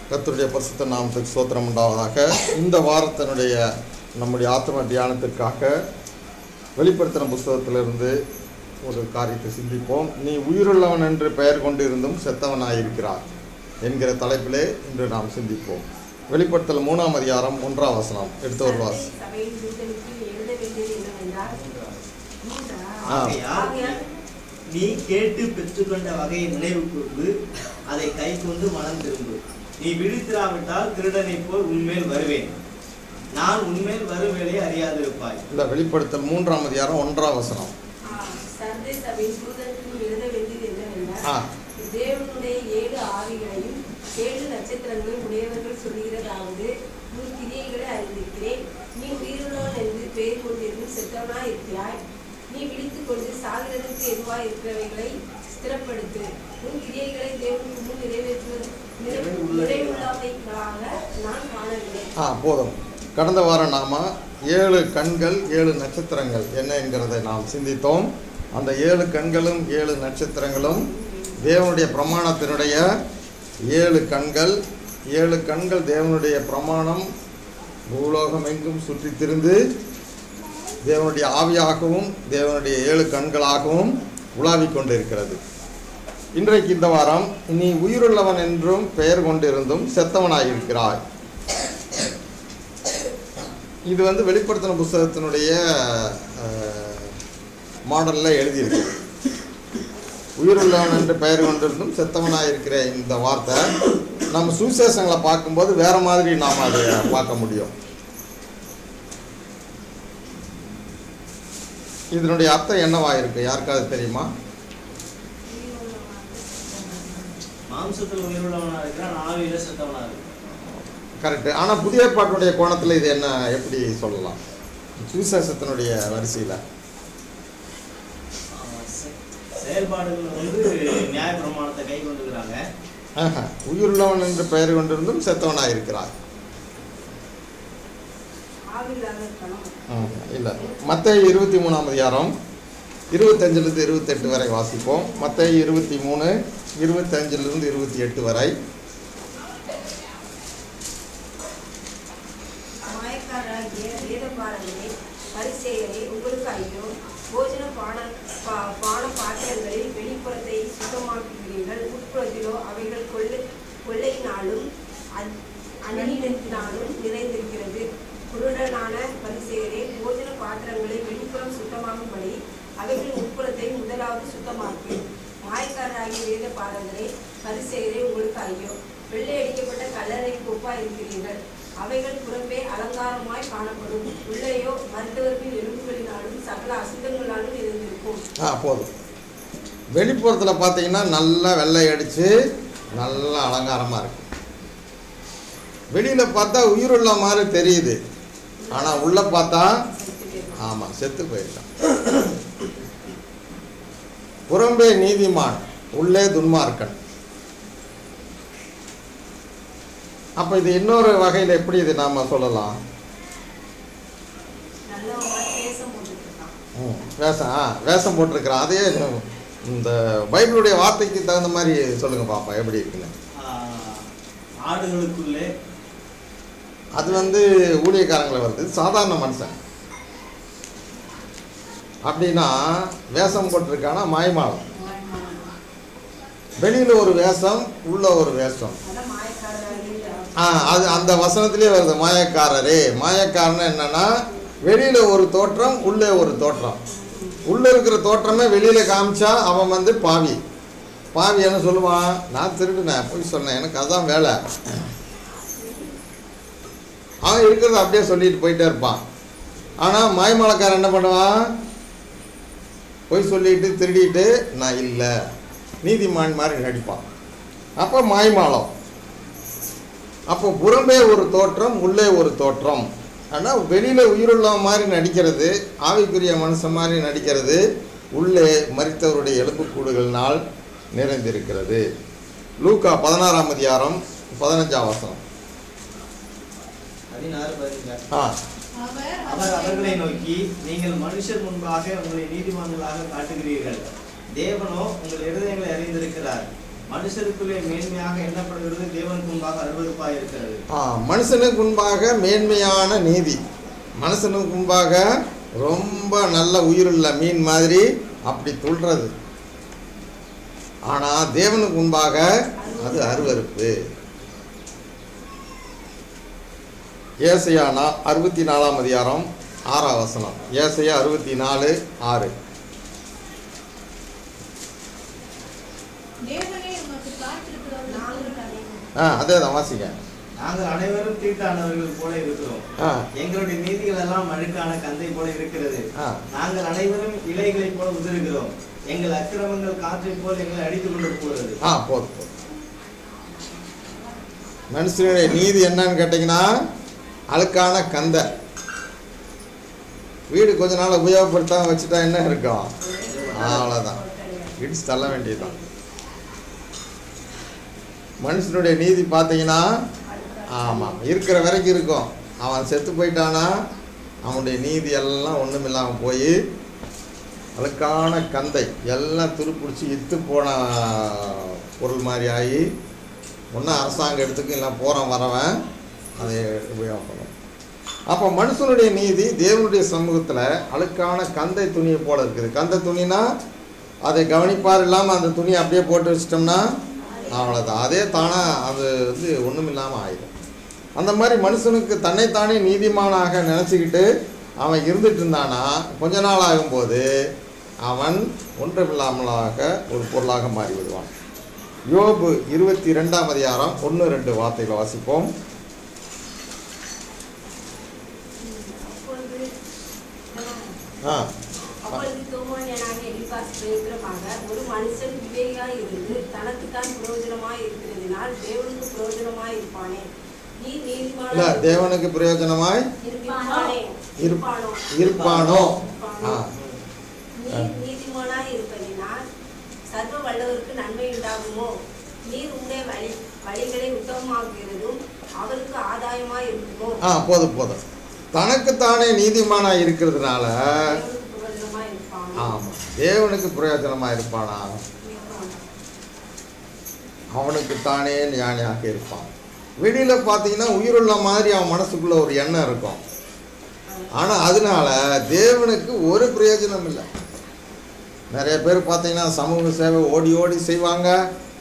கர்த்தருடைய பரிசுத்த நாமத்துக்கு சோத்திரம் உண்டாவதாக இந்த வாரத்தினுடைய நம்முடைய ஆத்ம தியானத்திற்காக வெளிப்படுத்தின புஸ்தகத்திலிருந்து ஒரு காரியத்தை சிந்திப்போம் நீ உயிருள்ளவன் என்று பெயர் கொண்டிருந்தும் செத்தவனாயிருக்கிறார் என்கிற தலைப்பிலே இன்று நாம் சிந்திப்போம் வெளிப்படுத்தல் மூணாம் அதிகாரம் ஒன்றாம் வசனம் எடுத்து ஒரு வாசி சபையின் தூதனுக்கு எழுத வேண்டியது என்னவென்றால் மூன்றா? ஆ. ஆகையால் நீ கேட்டு பெற்றுக்கொண்ட வகையை நினைவு கூர்ந்து அதை கை கொண்டு மனம் திரும்பு நீ விழித்திராவிட்டால் திருடனைப் போல் உன்மேல் வருவேன் நான் உன்மேல் வருவேளை அறியாதிருப்பாய் இந்த வெளிப்படுத்தல் மூன்றாம் அதிகாரம் ஒன்றாம் வசனம் ஆ, சர்தை சபையின் தூதனுக்கு நீ எழுத வேண்டியது ஆ. என்னவென்றால் தேவனுடைய ஏழு ஆவிகளையும் ஏழு நட்சத்திரங்களையும் உடையவர்கள் சொல்லுகிறதாவது உன் கிரியைகளை அறிந்திருக்கிறேன் நீ உயிருள்ளவன் என்று பெயர் கொண்டிருந்தும் செத்தவனாய் இருக்கிறாய் நீ விழித்துக் கொண்டு சாகிறதற்கு எதுவாய் இருக்கிறவைகளை ஸ்திரப்படுத்து உன் கிரியைகளை தேவனுக்கு முன் நிறைவேற்றுவது நிறை- நிறைவுள்ளவைகளாக நான் காணவில்லை ஆ போதும் கடந்த வாரம் நாம ஏழு கண்கள் ஏழு நட்சத்திரங்கள் என்ன என்கிறதை நாம் சிந்தித்தோம் அந்த ஏழு கண்களும் ஏழு நட்சத்திரங்களும் தேவனுடைய பிரமாணத்தினுடைய ஏழு கண்கள் ஏழு கண்கள் தேவனுடைய பிரமாணம் பூலோகம் எங்கும் சுற்றித் திரிந்து தேவனுடைய ஆவியாகவும் தேவனுடைய ஏழு கண்களாகவும் உலாவிக் கொண்டிருக்கிறது இன்றைக்கு இந்த வாரம் நீ உயிருள்ளவன் என்றும் பெயர் கொண்டிருந்தும் செத்தவனாயிருக்கிறாய் இது வந்து வெளிப்படுத்தின புஸ்தகத்தினுடைய மாடலில் எழுதியிருக்கு உயிருள்ளவன் என்று பெயர் கொண்டிருந்தும் செத்தவனாயிருக்கிற இந்த வார்த்தை நம்ம சுவிசேஷங்களை பார்க்கும்போது வேற மாதிரி நாம் அதை பார்க்க முடியும் இதனுடைய அர்த்தம் என்னவா இருக்கு யாருக்காவது தெரியுமா மாம்சத்தில் உயிருள்ளவனா இருக்கிறான் ஆவியில செத்தவனா இருக்கிறான் கரெக்டு ஆனால் புதிய ஏற்பாட்டுடைய கோணத்தில் இது என்ன எப்படி சொல்லலாம் சுவிசேஷத்தினுடைய வரிசையில் ஆமா, செ- செயல்பாடுகள் வந்து நியாய பிரமாணத்தை கை கொண்டுக்கிறாங்க ஆஹா. உயிருள்ளவன் என்று பெயர் கொண்டிருந்தும் செத்தவனாக இருக்கிறார் ஆவில்லாத இருக்கலாம் இல்லை மற்ற இருபத்தி மூணாம் அதிகாரம் இருபத்தஞ்சிலிருந்து இருபத்தெட்டு வரை வாசிப்போம் மற்ற இருபத்தி மூணு இருபத்தஞ்சிலிருந்து இருபத்தி எட்டு வரை மாயக்காரராகிய வேதபாரகரே பரிசேயரே உங்களுக்கு ஐயோ போஜன பான பா- பான பாத்திரங்களில் வெளிப்புறத்தை சுத்தமாக்குகிறீர்கள் உட்புறத்திலோ அவைகள் கொள்ளை கொள்ளையினாலும் அந்- அநீதத்தினாலும் நிறைந்திருக்கிறது குருடனான பரிசேயரே போஜன பாத்திரங்களை வெளிப்புறம் சுத்தமாகும்படி அவைகளின் உட்புறத்தை முதலாவது சுத்தமாக்கு மாயக்காரராகிய வேத பாரகரே பரிசேயரே உங்களுக்கு ஐயோ வெள்ளை அடிக்கப்பட்ட கல்லறை கோப்பா இருக்கிறீர்கள் அவைகள் புறம்பே அலங்காரமாய் காணப்படும் உள்ளேயோ மருத்துவர்களின் எலும்புகளினாலும் சகல அசுத்தங்களாலும் இருந்திருக்கும் ஆ போதும் வெளிப்புறத்தில் பார்த்தீங்கன்னா நல்லா வெள்ளை அடித்து நல்லா அலங்காரமாக இருக்கு வெளியில் பார்த்தா உயிருள்ள மாதிரி தெரியுது ஆனால் உள்ளே பார்த்தா ஆமாம் செத்து போயிருக்கான் புறம்பே நீதிமான் உள்ளே துன்மார்க்கன் அப்போ இது இன்னொரு வகையில் எப்படி இது நாம் சொல்லலாம் நல்லவங்க தேசம் போட்டுட்டு இருக்கான் ம், வேஷம் ஆ வேஷம் போட்டிருக்கிறான் அதே இந்த பைபிளுடைய வார்த்தைக்கு தகுந்த மாதிரி சொல்லுங்க பாப்பா எப்படி இருக்குன்னு ஆஹ், ஆடுகளுக்குள்ளே அது வந்து ஊழியக்காரங்களை வருது சாதாரண மனுஷன் அப்படின்னா வேஷம் போட்டிருக்கானா மாய்மாலம் வெளியில் ஒரு வேஷம் உள்ள ஒரு வேஷம் அதான் மாயக்காரராகிய ஆ அது அந்த வசனத்திலே வருது மாயக்காரரே மாயக்காரன் என்னன்னா வெளியில ஒரு தோற்றம் உள்ளே ஒரு தோற்றம் உள்ள இருக்கிற தோற்றமே வெளியில காமிச்சா அவன் வந்து பாவி பாவி என்ன சொல்லுவான் நான் திருடுனேன் போய் சொன்னேன் எனக்கு அதான் வேலை அவன் இருக்கிறத அப்படியே சொல்லிட்டு போயிட்டே இருப்பான் ஆனால் மாய்மலக்காரன் என்ன பண்ணுவான் போய் சொல்லிட்டு திருடிட்டு நான் இல்லை நீதிமான் மாதிரி நடிப்பான் அப்போ மாய்மாலம் அப்போ புறம்பே ஒரு தோற்றம் உள்ளே ஒரு தோற்றம் ஆனால் வெளியில் உயிருள்ள மாதிரி நடிக்கிறது ஆவிக்குரிய மனுஷன் மாதிரி நடிக்கிறது உள்ளே மரித்தவருடைய எலும்புக்கூடுகளினால் நிறைந்திருக்கிறது லூக்கா பதினாறாம் அதிகாரம் பதினஞ்சாம் வசனம் பதினாறு பதினஞ்சு ஆ அவர் அவர்களை நோக்கி நீங்கள் மனுஷர் முன்பாக உங்களை நீதிமான்களாக காட்டுகிறீர்கள் தேவனோ உங்கள் இருதயங்களை அறிந்திருக்கிறார் மனுஷருக்குள்ளே மேன்மையாக எண்ணப்படுகிறது தேவனுக்கு முன்பாக அருவருப்பாய் இருக்கிறது ஆ மனுஷனுக்கு முன்பாக மேன்மையான நீதி மனுஷனுக்கு முன்பாக ரொம்ப நல்ல உயிருள்ள மீன் மாதிரி அப்படி துள்ளுறது ஆனால் தேவனுக்கு முன்பாக அது அருவருப்பு ஏசையா நா அறுபத்தி நாலாம் அதிகாரம் ஆறாம் வசனம் ஏசையா அறுபத்தி நாலு ஆறு தேவனே உமக்கு காத்திருக்கிறவர்கள் நாங்கள் அனைவரும் ஆ அதே தான் வாசிங்க நாங்கள் அனைவரும் தீட்டானவர்கள் போல இருக்கிறோம் ஆ எங்களுடைய நீதிகள் எல்லாம் அழுக்கான கந்தை போல இருக்கிறது ஆ நாங்கள் அனைவரும் இலைகளைப் போல உதிர்கிறோம் எங்கள் அக்கிரமங்கள் காற்றைப் போல் எங்களை அடித்துக் கொண்டு போகிறது ஆ போதும் போதும் மனுஷனுடைய நீதி என்னன்னு கேட்டிங்கன்னா அழுக்கான கந்தை வீடு கொஞ்ச நாள் உபயோகப்படுத்தாம வச்சுட்டா என்ன இருக்கும் அவ்வளோதான் இடிச்சு தள்ள வேண்டியதுதான் மனுஷனுடைய நீதி பார்த்தீங்கன்னா ஆமாம் இருக்கிற வரைக்கும் இருக்கும் அவன் செத்து போயிட்டானா அவனுடைய நீதி எல்லாம் ஒன்றும் இல்லாமல் போய் அழுக்கான கந்தை எல்லாம் துருப்பிடிச்சி இத்து போன பொருள் மாதிரி ஆகி ஒன்றும் அரசாங்கம் எடுத்துக்கும் இல்லை போகிறவன் வரவன் அதை உபயோகப்படும் அப்போ மனுஷனுடைய நீதி தேவனுடைய சமூகத்தில் அழுக்கான கந்தை துணியை போல இருக்குது கந்தை துணினா அதை கவனிப்பார் இல்லாமல் அந்த துணியை அப்படியே போட்டு வச்சிட்டோம்னா அவ்வளோதான் அதே தானாக அது வந்து ஒன்றும் இல்லாமல் ஆயிடும் அந்த மாதிரி மனுஷனுக்கு தன்னைத்தானே நீதிமானாக நினச்சிக்கிட்டு அவன் இருந்துட்டு இருந்தானா கொஞ்ச நாள் ஆகும்போது அவன் ஒன்றுமில்லாமலாக ஒரு பொருளாக மாறி விடுவான் யோபு இருபத்தி ரெண்டாம் அதிகாரம் ஒன்று ரெண்டு வார்த்தைகளை வாசிப்போம் அப்பொழுது ஆ அப்பொழுது தோமானியனாக எலிபாஸ் பிரயோஜனமாக ஒரு மனுஷன் விவேகியாய் இருந்து தனக்குத்தான் பிரயோஜனமாய் இருக்கிறதினால் தேவனுக்கு பிரயோஜனமாய் இருப்பானே நீ இல்லை நீதிமான தேவனுக்கு பிரயோஜனமாய் இருப்பானே இருப்- இருப்பானோ இருப்பானோ ஆ நீ நீதிமானாய் இருப்பதினால் சர்வ வல்லவருக்கு நன்மை உண்டாகுமோ நீர் உடைய வழி வழிகளை உத்தமமாக்குகிறதும் அவருக்கு ஆதாயமாய் இருக்குமோ ஆ போதும் போதும் தனக்குத்தானே நீதிமானாக இருக்கிறதுனால தேவனுக்கு பிரயோஜனமாய் இருப்பானோ ஆமாம் தேவனுக்கு பிரயோஜனமாக இருப்பானா இருப்பானோ. அவனுக்கு தானே ஞானியாக இருப்பான் வெளியில் பார்த்தீங்கன்னா உயிருள்ள மாதிரி அவன் மனசுக்குள்ள ஒரு எண்ணம் இருக்கும் ஆனால் அதனால தேவனுக்கு ஒரு பிரயோஜனம் இல்லை நிறைய பேர் பார்த்தீங்கன்னா சமூக சேவை ஓடி ஓடி செய்வாங்க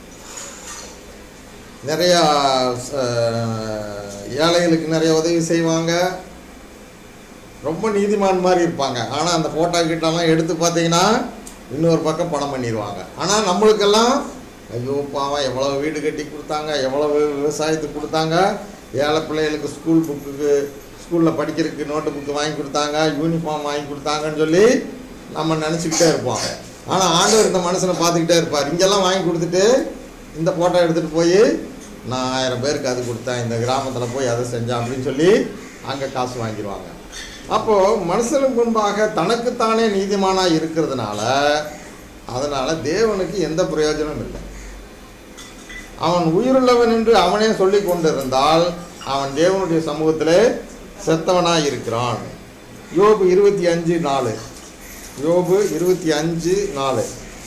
நிறையா அஹ், ஏழைகளுக்கு நிறைய உதவி செய்வாங்க ரொம்ப நீதிமான் மாதிரி இருப்பாங்க ஆனால் அந்த ஃபோட்டோ கிட்டலாம் எடுத்து பார்த்தீங்கன்னா இன்னொரு பக்கம் பணம் பண்ணிடுவாங்க ஆனால் நம்மளுக்கெல்லாம் ஐயோ பாவம் எவ்வளோ வீடு கட்டி கொடுத்தாங்க எவ்வளவு விவசாயத்துக்கு கொடுத்தாங்க ஏழை பிள்ளைகளுக்கு ஸ்கூல் புக்குக்கு ஸ்கூலில் படிக்கிறதுக்கு நோட்டு புக்கு வாங்கி கொடுத்தாங்க யூனிஃபார்ம் வாங்கி கொடுத்தாங்கன்னு சொல்லி நம்ம நினச்சிக்கிட்டே இருப்போம் ஆனால் ஆண்டவர் இந்த மனுஷனை பார்த்துக்கிட்டே இருப்பார் இங்கெல்லாம் வாங்கி கொடுத்துட்டு இந்த ஃபோட்டோ எடுத்துகிட்டு போய் நான் ஆயிரம் பேருக்கு அது கொடுத்தேன் இந்த கிராமத்தில் போய் அதை செஞ்சேன் அப்படின்னு சொல்லி அங்கே காசு வாங்கிடுவாங்க அப்போது மனுஷனுக்கு முன்பாக தனக்குத்தானே நீதிமானாக இருக்கிறதுனால அதனால் தேவனுக்கு எந்த பிரயோஜனமும் இல்லை அவன் உயிருள்ளவன் என்று அவனே சொல்லி கொண்டிருந்தால் அவன் தேவனுடைய சமூகத்திலே செத்தவனாய் இருக்கிறான் யோபு இருபத்தி அஞ்சு நாலு யோபு இருபத்தி அஞ்சு நாலு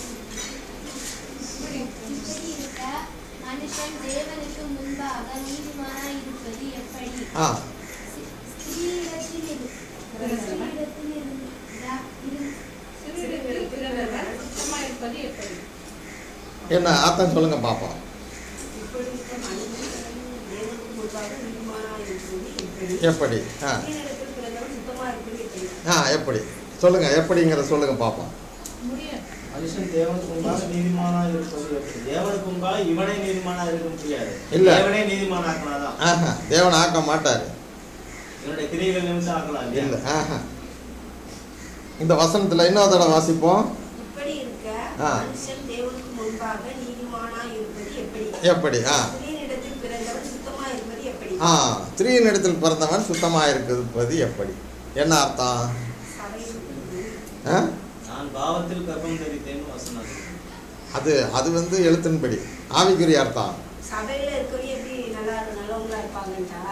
இப்படி இருக்க மனுஷன் தேவனுக்கு முன்பாக நீதிமானாய் இருப்பது எப்படி ஆ ஸ்திரீயிடத்தில் இரு- ஸ்திரீயிடத்தில் இருந்தா- இரு- சிறுவர்கள் பிறர்கள் சுத்தமாக இருப்பது எப்படி என்ன அர்த்தம் சொல்லுங்க பாப்போம் இப்படிப்பட்ட மனிதன் தேவனுக்கு முன்பாக நீதிமானாய் இருப்பது எப்படி எப்படி ஆ தீனிடத்தில் பிறந்தவன் சுத்தமா இருப்பது எப்படி ஆ எப்படி சொல்லுங்க எப்படிங்கிறத சொல்லுங்க பாப்போம் முடியாது மனுஷன் தேவனுக்கு முன்பாக நீதிமானா இருப்பது எப்படி தேவனுக்கு முன்பாக இவனே நீதிமானா இருக்க முடியாது இல்ல. தேவனே நீதிமானாக்கனாதான் ஆஹா தேவன் ஆக்க மாட்டார் இவனுடைய கிரியைகள் நிமித்தம் ஆக்கலாம் இல்லையா இல்லை ஆஹா இந்த வசனத்தில் இன்னொரு தடவை வாசிப்போம் இப்படி இருக்க ஆ. மனுஷன் தேவனுக்கு முன்பாக நீதிமானாய் இருப்பது எப்படி எப்படி ஆ தீனிடத்தில் பிறந்தவன் சுத்தமா இருப்பது எப்படி ஆ ஸ்திரீயின் இடத்தில் பிறந்தவன் சுத்தமாக இருக்கிறது எப்படி என்ன அர்த்தம் சபையில் ஆ நான் பாவத்தில் கர்ப்பம் தரித்தேன் வசனம் அது அது வந்து எழுத்தின்படி ஆவிக்குரிய அர்த்தம் சபையில இருக்கவங்க எப்படி நல்லா நல்லவங்களா இருப்பாங்கன்றா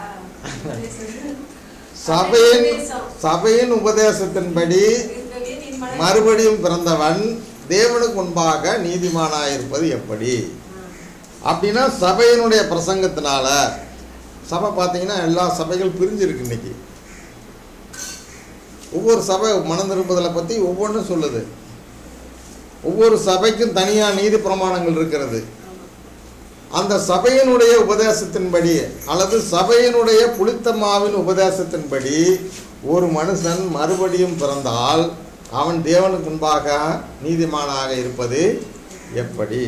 சபையின் உபதேசம். சபையின் உபதேசத்தின்படி இருக்கவே நீதிமானாய் மறுபடியும் பிறந்தவன் தேவனுக்கு முன்பாக நீதிமானாயிருப்பது எப்படி ஆ. அப்படின்னா சபையினுடைய பிரசங்கத்தினால சபை பார்த்தீங்கன்னா எல்லா சபைகள் பிரிஞ்சிருக்கு இன்னைக்கு ஒவ்வொரு சபை மனம் திரும்புதலை பற்றி ஒவ்வொன்றும் சொல்லுது ஒவ்வொரு சபைக்கும் தனியாக நீதி பிரமாணங்கள் இருக்கிறது அந்த சபையினுடைய உபதேசத்தின்படி அல்லது சபையினுடைய புளித்தம்மாவின் உபதேசத்தின்படி ஒரு மனுஷன் மறுபடியும் பிறந்தால் அவன் தேவனுக்கு முன்பாக நீதிமானாக இருப்பது எப்படி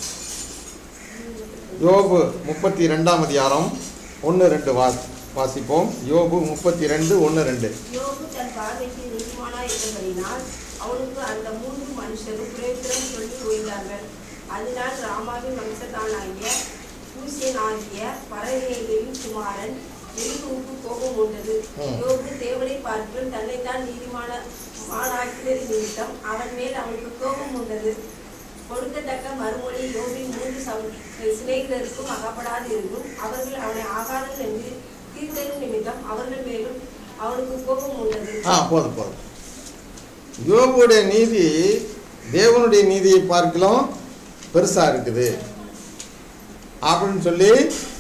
யோபு முப்பத்தி ரெண்டாம் அதிகாரம் ஒன்று ரெண்டு வா வாசிப்போம் யோபு முப்பத்தி ரெண்டு ஒன்று ரெண்டு யோபு தன் பார்வைக்கு நீதிமானாய் இருந்தபடினால் அவனுக்கு அந்த மூன்று மனுஷரும் பிரயோஜனம் சொல்லி ஓய்ந்தார்கள் அதனால் ராமாவின் வம்சத்தானாகிய பூசியன் ஆகிய பரவேலின் குமாரன் எரிவுக்கு கோபம் உண்டது ம். யோபு தேவனை பார்த்து தன்னைத்தான் நீதிமான மானாக்கினது நிமித்தம் அவன் மேல் அவனுக்கு கோபம் உண்டது கொடுக்கத்தக்க மறுமொழி யோபின் மூன்று சம- சிநேகிதருக்கும் அகப்படாது இருந்தும் அவர்கள் அவனை ஆகாதம் என்று தீர்த்தரும் நிமித்தம் அவர்கள் மேலும் அவனுக்கு கோபம் உண்டது ஆ போதும் போதும் யோபுடைய நீதி தேவனுடைய நீதியை பார்க்கலாம் பெருசாக இருக்குது அப்படின்னு சொல்லி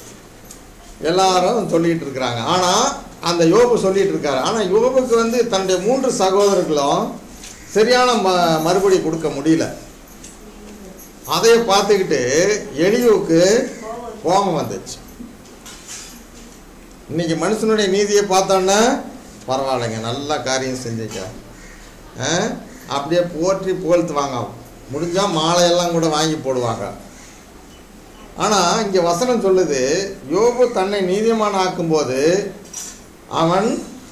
எல்லாரும் சொல்லிட்டு இருக்கிறாங்க ஆனால் அந்த யோபு சொல்லிட்டு இருக்காரு ஆனால் யோபுக்கு வந்து தன்னுடைய மூன்று சகோதரர்களும் சரியான ம மறுபடி கொடுக்க முடியல அதை பார்த்துக்கிட்டு எலியுவுக்கு கோபம் கோபம் வந்துச்சு இன்னைக்கு மனுஷனுடைய நீதியை பார்த்தோன்னா பரவாயில்லைங்க நல்ல காரியம் செஞ்சுக்க ஆ? அப்படியே போற்றி புகழ்த்துவாங்க முடிஞ்சால் மாலையெல்லாம் கூட வாங்கி போடுவாங்க ஆனால் இங்கே வசனம் சொல்லுது யோபு தன்னை நீதிமான் ஆக்கும்போது அவன்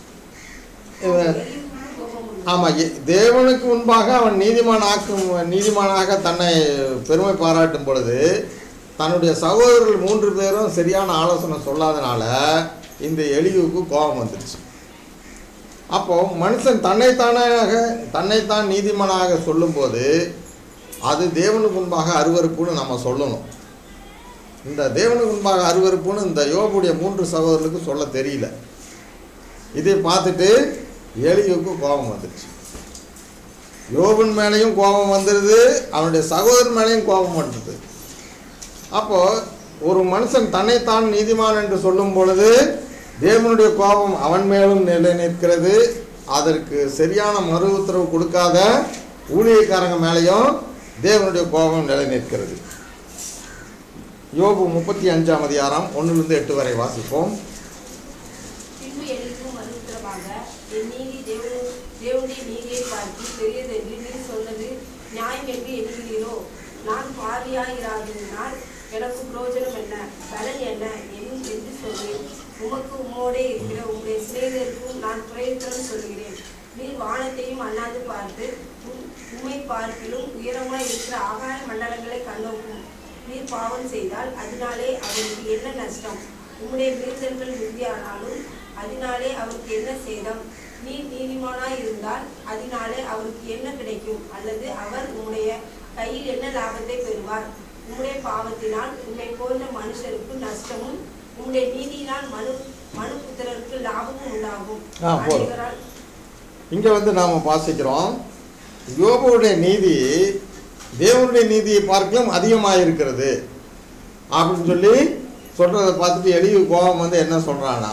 இவன் எரிவுக்கு கோபம் உண்டது ஆமாம் தேவனுக்கு முன்பாக அவன் நீதிமான் ஆக்கும் நீதிமானாக தன்னை பெருமை பாராட்டும் பொழுது தன்னுடைய சகோதரர்கள் மூன்று பேரும் சரியான ஆலோசனை சொல்லாதனால இந்த எலியுவுக்கு கோபம் வந்துடுச்சு அப்போ மனுஷன் தன்னைத்தானாக தன்னைத்தான் நீதிமானாக சொல்லும்போது அது தேவனுக்கு முன்பாக அருவருப்புன்னு நம்ம சொல்லணும் இந்த தேவனுக்கு முன்பாக அருவருப்புன்னு இந்த யோபுடைய மூன்று சகோதரர்களுக்கு சொல்ல தெரியல இதை பார்த்துட்டு எலியுக்கு கோபம் வந்துடுச்சு யோபன் மேலேயும் கோபம் வந்துடுது அவனுடைய சகோதரன் மேலேயும் கோபம் வந்துடுது அப்போ ஒரு மனுஷன் தன்னைத்தான் நீதிமான் என்று சொல்லும் பொழுது தேவனுடைய கோபம் அவன் மேலும் நிலை நிற்கிறது அதற்கு சரியான மறு உத்தரவு கொடுக்காத ஊழியக்காரங்க மேலேயும் தேவனுடைய கோபம் நிலை நிற்கிறது யோபு முப்பத்தி அஞ்சாம் அதிகாரம் ஒன்றிலிருந்து எட்டு வரை வாசிப்போம் பின்பு எலிக்கும் மறுத்தரமாக என் நீதி தேவனு தேவனுடைய நீதியை பார்த்து பெரியதென்று நீ சொன்னது நியாயம் என்று எண்ணுகிறீரோ நான் பாவியாகிறாதினால் எனக்கு பிரயோஜனம் என்ன பலன் என்ன என் என்று சொல்வேன் உமக்கு உம்மோடே இருக்கிற உங்களுடைய சிநேகருக்கும் நான் பிரயத்தனம் சொல்கிறேன் நீர் வானத்தையும் அண்ணாந்து பார்த்து உம்- உம்மை பார்க்கிலும் உயரமாய் இருக்கிற ஆகாய மண்டலங்களை கண்ணோக்கும் நீர் பாவம் செய்தால் அதனாலே அவருக்கு என்ன நஷ்டம் உம்முடைய மீறுதல்கள் மிகுதியானாலும் அதனாலே அவருக்கு என்ன சேதம் நீர் நீதிமானாய் இருந்தால் அதனாலே அவருக்கு என்ன கிடைக்கும் அல்லது அவர் உம்முடைய கையில் என்ன லாபத்தை பெறுவார் உம்முடைய பாவத்தினால் உம்மை போன்ற மனுஷருக்கு நஷ்டமும் உம்முடைய நீதியினால் மனு மனு புத்திரருக்கு லாபமும் உண்டாகும் ஆ, போதும். அநேகரால் இங்கே வந்து நாம் வாசிக்கிறோம் யோபுடைய நீதி தேவனுடைய நீதியை பார்க்கலாம் அதிகமாக இருக்கிறது அப்படின்னு சொல்லி சொல்கிறத பார்த்துட்டு எளிய கோபம் வந்து என்ன சொல்கிறான்னா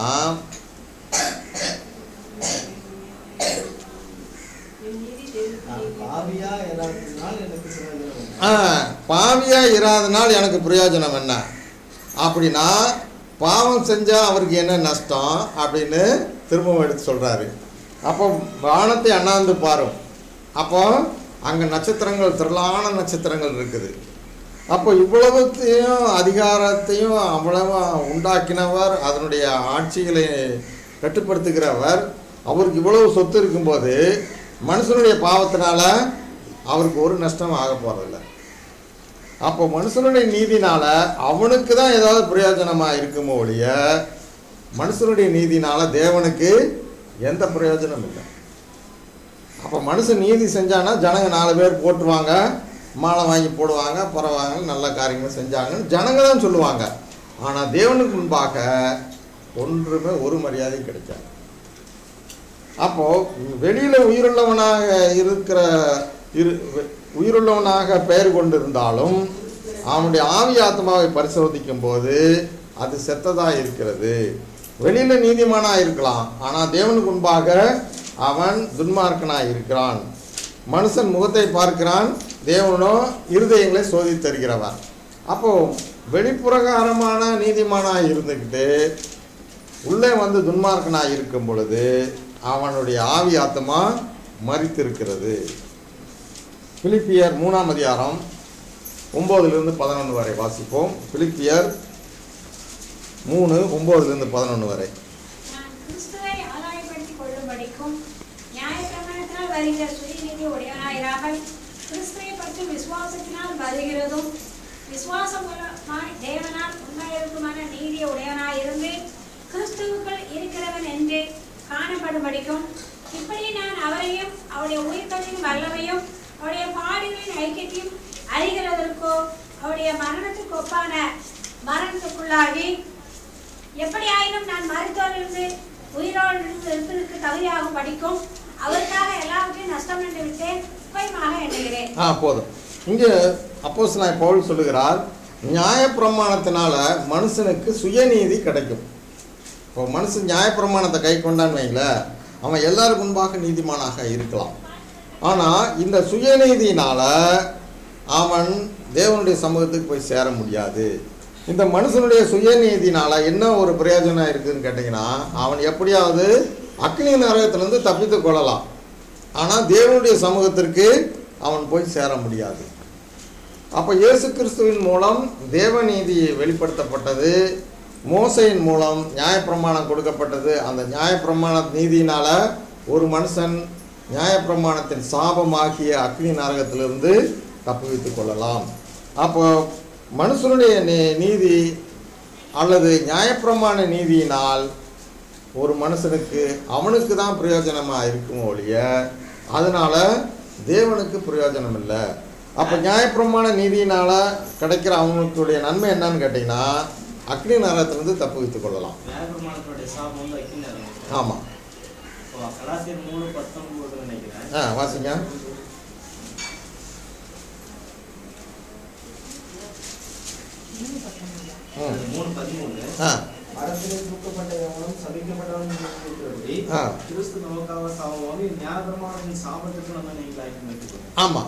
என் நீதி தேவனுக்கு நான் நீதி. பாவியா இராததினால் எனக்கு பிரயோஜனம் உண்டு. ஆ பாவியாக இராதனால் எனக்கு பிரயோஜனம் என்ன அப்படின்னா பாவம் செஞ்சால் அவருக்கு என்ன நஷ்டம் அப்படின்னு திரும்பவும் எடுத்து சொல்கிறாரு அப்போ வானத்தை அண்ணாந்து பாரும் அப்போ அங்கே நட்சத்திரங்கள் திரளான நட்சத்திரங்கள் இருக்குது அப்போ இவ்வளவுத்தையும் அதிகாரத்தையும் அவ்வளவு உண்டாக்கினவர் அதனுடைய ஆட்சிகளை கட்டுப்படுத்துகிறவர் அவருக்கு இவ்வளவு சொத்து இருக்கும்போது மனுஷனுடைய பாவத்தினால அவருக்கு ஒரு நஷ்டம் ஆக போகிறதில்ல அப்போ மனுஷனுடைய நீதினால அவனுக்கு தான் ஏதாவது பிரயோஜனமாக இருக்குமோ ஒழிய மனுஷனுடைய நீதினால தேவனுக்கு எந்த பிரயோஜனம் இல்லை அப்போ மனுஷன் நீதி செஞ்சானா ஜனங்க நாலு பேர் போட்டுருவாங்க மாலை வாங்கி போடுவாங்க பரவாங்க நல்ல காரியங்கள் செஞ்சாங்கன்னு ஜனங்க தான் சொல்லுவாங்க ஆனால் தேவனுக்கு முன்பாக ஒன்றுமே ஒரு மரியாதையும் கிடைக்காது அப்போ வெளியில உயிருள்ளவனாக இருக்கிற இரு உயிருள்ளவனாக பெயர் கொண்டிருந்தாலும் அவனுடைய ஆவி ஆத்மாவை பரிசோதிக்கும் போது அது செத்ததா இருக்கிறது வெளியில நீதிமானா இருக்கலாம் ஆனால் தேவனுக்கு முன்பாக அவன் துன்மார்க்கனா இருக்கிறான் மனுஷன் முகத்தை பார்க்கிறான் தேவனோ இருதயங்களை சோதித்தருகிறவன் அப்போ வெளிப்புறகாரமான நீதிமானா இருந்துக்கிட்டு உள்ளே வந்து துன்மார்க்கனா இருக்கும் பொழுது அவனுடைய ஆவி ஆத்மா மறித்திருக்கிறது பிலிப்பியர் மூணாம் அதிகாரம் ஒம்போதுலேருந்து பதினொன்று வரை வாசிப்போம் பிலிப்பியர் மூணு ஒம்போதுலேருந்து பதினொன்று வரை நான் கிறிஸ்துவை ஆதாயப்படுத்திக் கொள்ளும்படிக்கும் நியாயப்பிரமாணத்தினால் வருகிற சுயநீதி உடையவனாயிராமல் கிறிஸ்துவை பற்றி விசுவாசத்தினால் வருகிறதும் விசுவாசம் மூலமாய் தேவனால் உண்மையுமான நீதி உடையவனாயிருந்து கிறிஸ்துவுக்குள் இருக்கிறவன் என்று காணப்படும்படிக்கும் இப்படி நான் அவரையும் அவருடைய உயிர்த்தலின் வல்லமையும் அவருடைய பாடுகளின் ஐக்கியத்தையும் அறிகிறதற்கோ அவருடைய மரணத்துக்கு ஒப்பான மரணத்துக்குள்ளாகி எப்படியாயினும் நான் மருத்துவரிலிருந்து உயிரோடு இருந்து இருப்பதற்கு தகுதியாகும் படிக்கும் அவருக்காக எல்லாவற்றையும் நஷ்டம் என்று விட்டேன் உபயமாக எண்ணுகிறேன் ஆ போதும் இங்கே அப்போஸ் நான் பவுல் சொல்லுகிறார் நியாயப்பிரமாணத்தினால மனுஷனுக்கு சுயநீதி கிடைக்கும் இப்போ மனுஷன் நியாயப்பிரமாணத்தை கை கொண்டான்னு வைங்களேன் அவன் எல்லாருக்கும் முன்பாக நீதிமானாக இருக்கலாம் ஆனால் இந்த சுயநீதியினால அவன் தேவனுடைய சமூகத்துக்கு போய் சேர முடியாது இந்த மனுஷனுடைய சுயநீதினால என்ன ஒரு பிரயோஜனம் இருக்குதுன்னு கேட்டிங்கன்னா அவன் எப்படியாவது அக்னி நரகத்திலிருந்து தப்பித்து கொள்ளலாம் ஆனால் தேவனுடைய சமூகத்திற்கு அவன் போய் சேர முடியாது அப்போ இயேசு கிறிஸ்துவின் மூலம் தேவநீதி வெளிப்படுத்தப்பட்டது மோசையின் மூலம் நியாயப்பிரமாணம் கொடுக்கப்பட்டது அந்த நியாயப்பிரமாண நீதியினால ஒரு மனுஷன் நியாயப்பிரமாணத்தின் சாபமாகிய அக்னி நரகத்திலிருந்து தப்புவித்துக் கொள்ளலாம் அப்போ மனுஷனுடைய நீ- நீதி அல்லது நியாயப்பிரமாண நீதியினால் ஒரு மனுஷனுக்கு அவனுக்கு தான் பிரயோஜனமாக இருக்கும் ஒழிய அதனால தேவனுக்கு பிரயோஜனம் இல்லை அப்போ நியாயப்பிரமாண நீதியினால கிடைக்கிற அவனுக்குடைய நன்மை என்னன்னு கேட்டிங்கன்னா அக்னி நரகத்திலிருந்து தப்பு வைத்துக் கொள்ளலாம் நியாயப்பிரமாணத்தினுடைய சாபம் வந்து அக்கினி நரகம். ஆமாம் இப்போ கலாசியர் மூணு பத்தொன்பது நினைக்கிறேன் ஆ வாசிங்க ம் மூணு பதிமூணு ஆ மரத்திலே தூக்கப்பட்ட எவனும் சபிக்கப்பட்டவன் என்று இருக்கிறபடி ஆ. கிறிஸ்து நமக்காக சாபமாக நியாயப்பிரமாணத்தின் சாபத்துக்கு நம்ம நீங்களாக்கி வைத்துக்கொள்ளும் ஆமாம்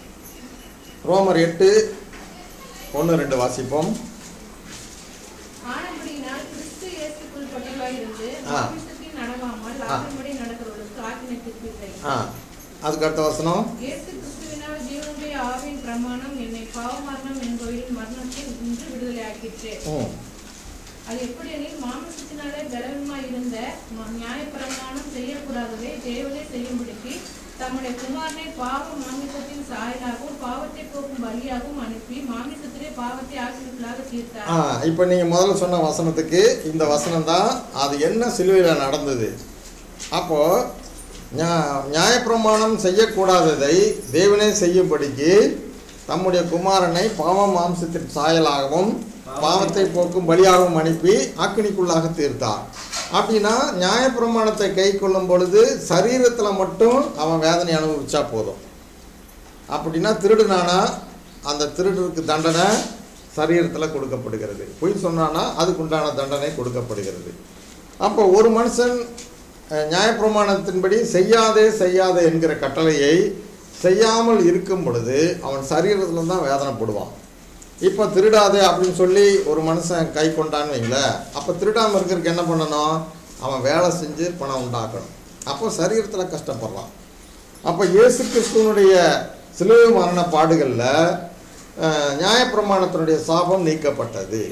ரோமர் எட்டு ஒன்று ரெண்டு வாசிப்போம் ஆனபடியினால் கிறிஸ்து இயேசுக்குள் பட்டவராய் இருந்து ஆ. மாமிசத்தில் நடவாமல் ஆ. ஆத்மபடி நடக்கிறவர்களுக்கு ஆக்கினை தீர்ப்பில்லை ஆ அதுக்கு அடுத்த வசனம் இயேசு கிறிஸ்துவினால் ஜீவனுடைய ஆவியின் பிரமாணம் என்னை பாவ மரணம் என்பவரின் மரணத்தில் இன்று விடுதலை ஆக்கிற்று ம் அது எப்படி எனில் மாமிசத்தினாலே பலவீனமாய் இருந்த ம- நியாயப்பிரமாணம் செய்யக்கூடாததை தேவனே செய்யும்படிக்கு தம்முடைய குமாரனை பாவ மாமிசத்தின் சாயலாகவும் பாவத்தை போக்கும் பலியாகவும் அனுப்பி மாமிசத்திலே பாவத்தை ஆக்கிரமிக்கலாக ஆ தீர்த்தார் இப்போ நீங்கள் முதல்ல சொன்ன வசனத்துக்கு இந்த வசனம் தான் அது என்ன சிலுவையில் நடந்தது அப்போது நியா- நியாயப்பிரமாணம் செய்யக்கூடாததை தேவனே செய்யும்படிக்கு தம்முடைய குமாரனை பாவ மாம்சத்தின் சாயலாகவும் பாவத்தை போக்கும் பலியாகவும் அனுப்பி அக்கினிக்குள்ளாக தீர்த்தார் அப்படின்னா நியாயப்பிரமாணத்தை கை கொள்ளும் பொழுது சரீரத்தில் மட்டும் அவன் வேதனை அனுபவிச்சா போதும் அப்படின்னா திருடுனானா அந்த திருடருக்கு தண்டனை சரீரத்தில் கொடுக்கப்படுகிறது பொய் சொன்னானா அதுக்குண்டான தண்டனை கொடுக்கப்படுகிறது அப்போ ஒரு மனுஷன் அஹ், நியாயப்பிரமாணத்தின்படி செய்யாதே செய்யாதே என்கிற கட்டளையை செய்யாமல் இருக்கும் பொழுது அவன் சரீரத்தில் தான் வேதனைப்படுவான் இப்போ திருடாதே அப்படின்னு சொல்லி ஒரு மனுஷன் கை கொண்டான்னு வைங்களேன் அப்போ திருடாமல் இருக்கிறதுக்கு என்ன பண்ணணும் அவன் வேலை செஞ்சு பணம் உண்டாக்கணும் அப்போ சரீரத்தில் கஷ்டப்படுறான் அப்போ இயேசு கிறிஸ்துவனுடைய சிலுவை மரண பாடுகளில் அஹ், நியாயப்பிரமாணத்தினுடைய சாபம் நீக்கப்பட்டது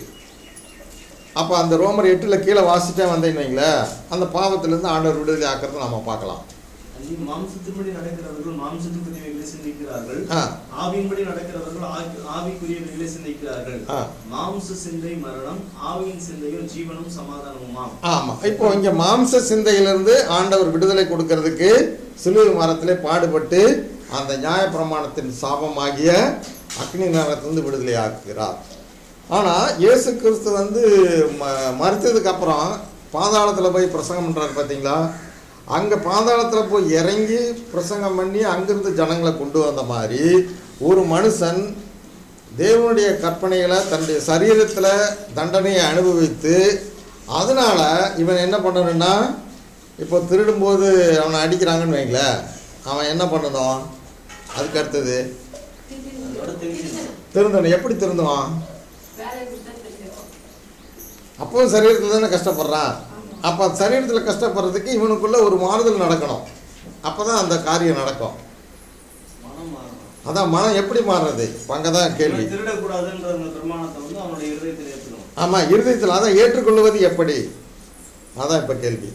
அப்போ அந்த ரோமர் எட்டில் கீழே வாசிட்டே வந்தேன்னு வைங்களேன் அந்த பாவத்திலேருந்து ஆண்டவர் விடுதலை ஆக்கிறத நம்ம பார்க்கலாம் அந்தி மாம்சத்தின்படி நடக்கிறவர்கள் மாம்சத்துக்குரியவைகளை சிந்திக்கிறார்கள் ஆ ஆவியின்படி நடக்கிறவர்கள் ஆவி- ஆவிக்குரியவைகளை சிந்திக்கிறார்கள் ஆ. மாம்ச சிந்தை மரணம் ஆவியின் சிந்தையும் ஜீவனும் சமாதானமுமாம் ஆமாம் இப்போ இங்கே மாம்ச சிந்தையிலிருந்து ஆண்டவர் விடுதலை கொடுக்கறதுக்கு சிலுவை மரத்திலே பாடுபட்டு அந்த நியாயப்பிரமாணத்தின் சாபமாகிய அக்னி நரகத்திலிருந்து விடுதலை ஆக்குகிறார் ஆனால் இயேசு கிறிஸ்து வந்து ம மறித்ததுக்கு அப்புறம் பாதாளத்தில் போய் பிரசங்கம் பண்ணுறாரு பார்த்தீங்களா அங்கே பாதாளத்தில் போய் இறங்கி பிரசங்கம் பண்ணி அங்கிருந்து ஜனங்களை கொண்டு வந்த மாதிரி ஒரு மனுஷன் தேவனுடைய கற்பனைகளை தன்னுடைய சரீரத்தில் தண்டனையை அனுபவித்து அதனால் இவன் என்ன பண்ணணும்னா இப்போ திருடும்போது அவனை அடிக்கிறாங்கன்னு வைங்களேன் அவன் என்ன பண்ணணும் அதுக்கு அடுத்தது அதோட தெரிஞ்சு திருந்தணும் எப்படி திருந்துவான் வேலையை கொடுத்தா தெரியும் அப்பவும் சரீரத்தில் தானே கஷ்டப்படுறான் அப்போ சரீரத்தில் கஷ்டப்படுறதுக்கு இவனுக்குள்ள ஒரு மாறுதல் நடக்கணும் அப்போ தான் அந்த காரியம் நடக்கும் மனம் மாறணும் அதான் மனம் எப்படி மாறுறது அங்கே தான் கேள்வி இவன் திருடக்கூடாதுன்ற அந்த பிரமாணத்தை வந்து அவனுடைய இருதயத்தில் ஏற்றணும் ஆமாம் இருதயத்தில் அதான் ஏற்றுக்கொள்வது எப்படி அதான் இப்போ கேள்வி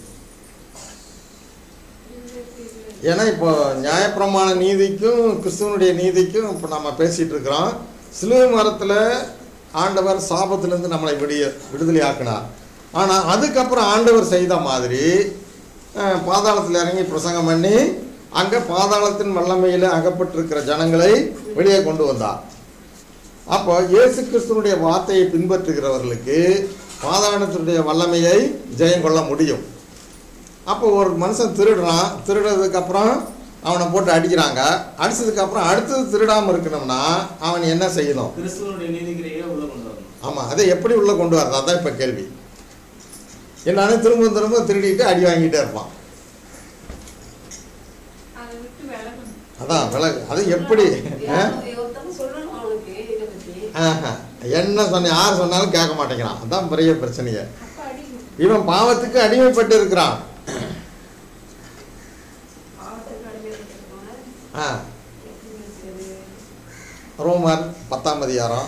ஏன்னா இப்போ நியாயப்பிரமாண நீதிக்கும் கிறிஸ்துவனுடைய நீதிக்கும் இப்போ நம்ம பேசிகிட்டு இருக்கிறோம் சிலுவை மரத்தில் ஆண்டவர் சாபத்திலேருந்து நம்மளை விடிய விடுதலை ஆக்கினார் ஆனால் அதுக்கப்புறம் ஆண்டவர் செய்த மாதிரி அஹ், பாதாளத்தில் இறங்கி பிரசங்கம் பண்ணி அங்கே பாதாளத்தின் வல்லமையில் அகப்பட்டிருக்கிற ஜனங்களை வெளியே கொண்டு வந்தார் அப்போ இயேசு கிறிஸ்துவனுடைய வார்த்தையை பின்பற்றுகிறவர்களுக்கு பாதாளத்தினுடைய வல்லமையை ஜெயம் கொள்ள முடியும் அப்போ ஒரு மனுஷன் திருடுறான் திருடுறதுக்கப்புறம் அவனை போட்டு அடிக்கிறாங்க அடிச்சதுக்கப்புறம் அடுத்தது திருடாமல் இருக்கணும்னா அவன் என்ன செய்யணும் கிறிஸ்துவனுடைய நீதிக்கிரையே உள்ள கொண்டு வரணும் ஆமாம் அதை எப்படி உள்ளே கொண்டு வரது அதான் இப்போ கேள்வி என்னன்னு திரும்ப திரும்ப திருடிட்டு அடி வாங்கிட்டே இருப்பான் அதை விட்டு விலகணும் அதான் விலகு அது எப்படி ஆ? ஒருத்தவங்க சொல்லணும் அவனுக்கு இதை பத்தி ஆஹா. என்ன சொன்ன யார் சொன்னாலும் கேட்க மாட்டேங்கிறான் அதான் பெரிய பிரச்சனையே அப்ப அடி இவன் பாவத்துக்கு அடிமைப்பட்டு இருக்கிறான் பாவத்துக்கு அடிமைப்பட்டிருக்கவன ஆ எப்படி இருக்கிறது ரோமர் பத்தாம் அதிகாரம்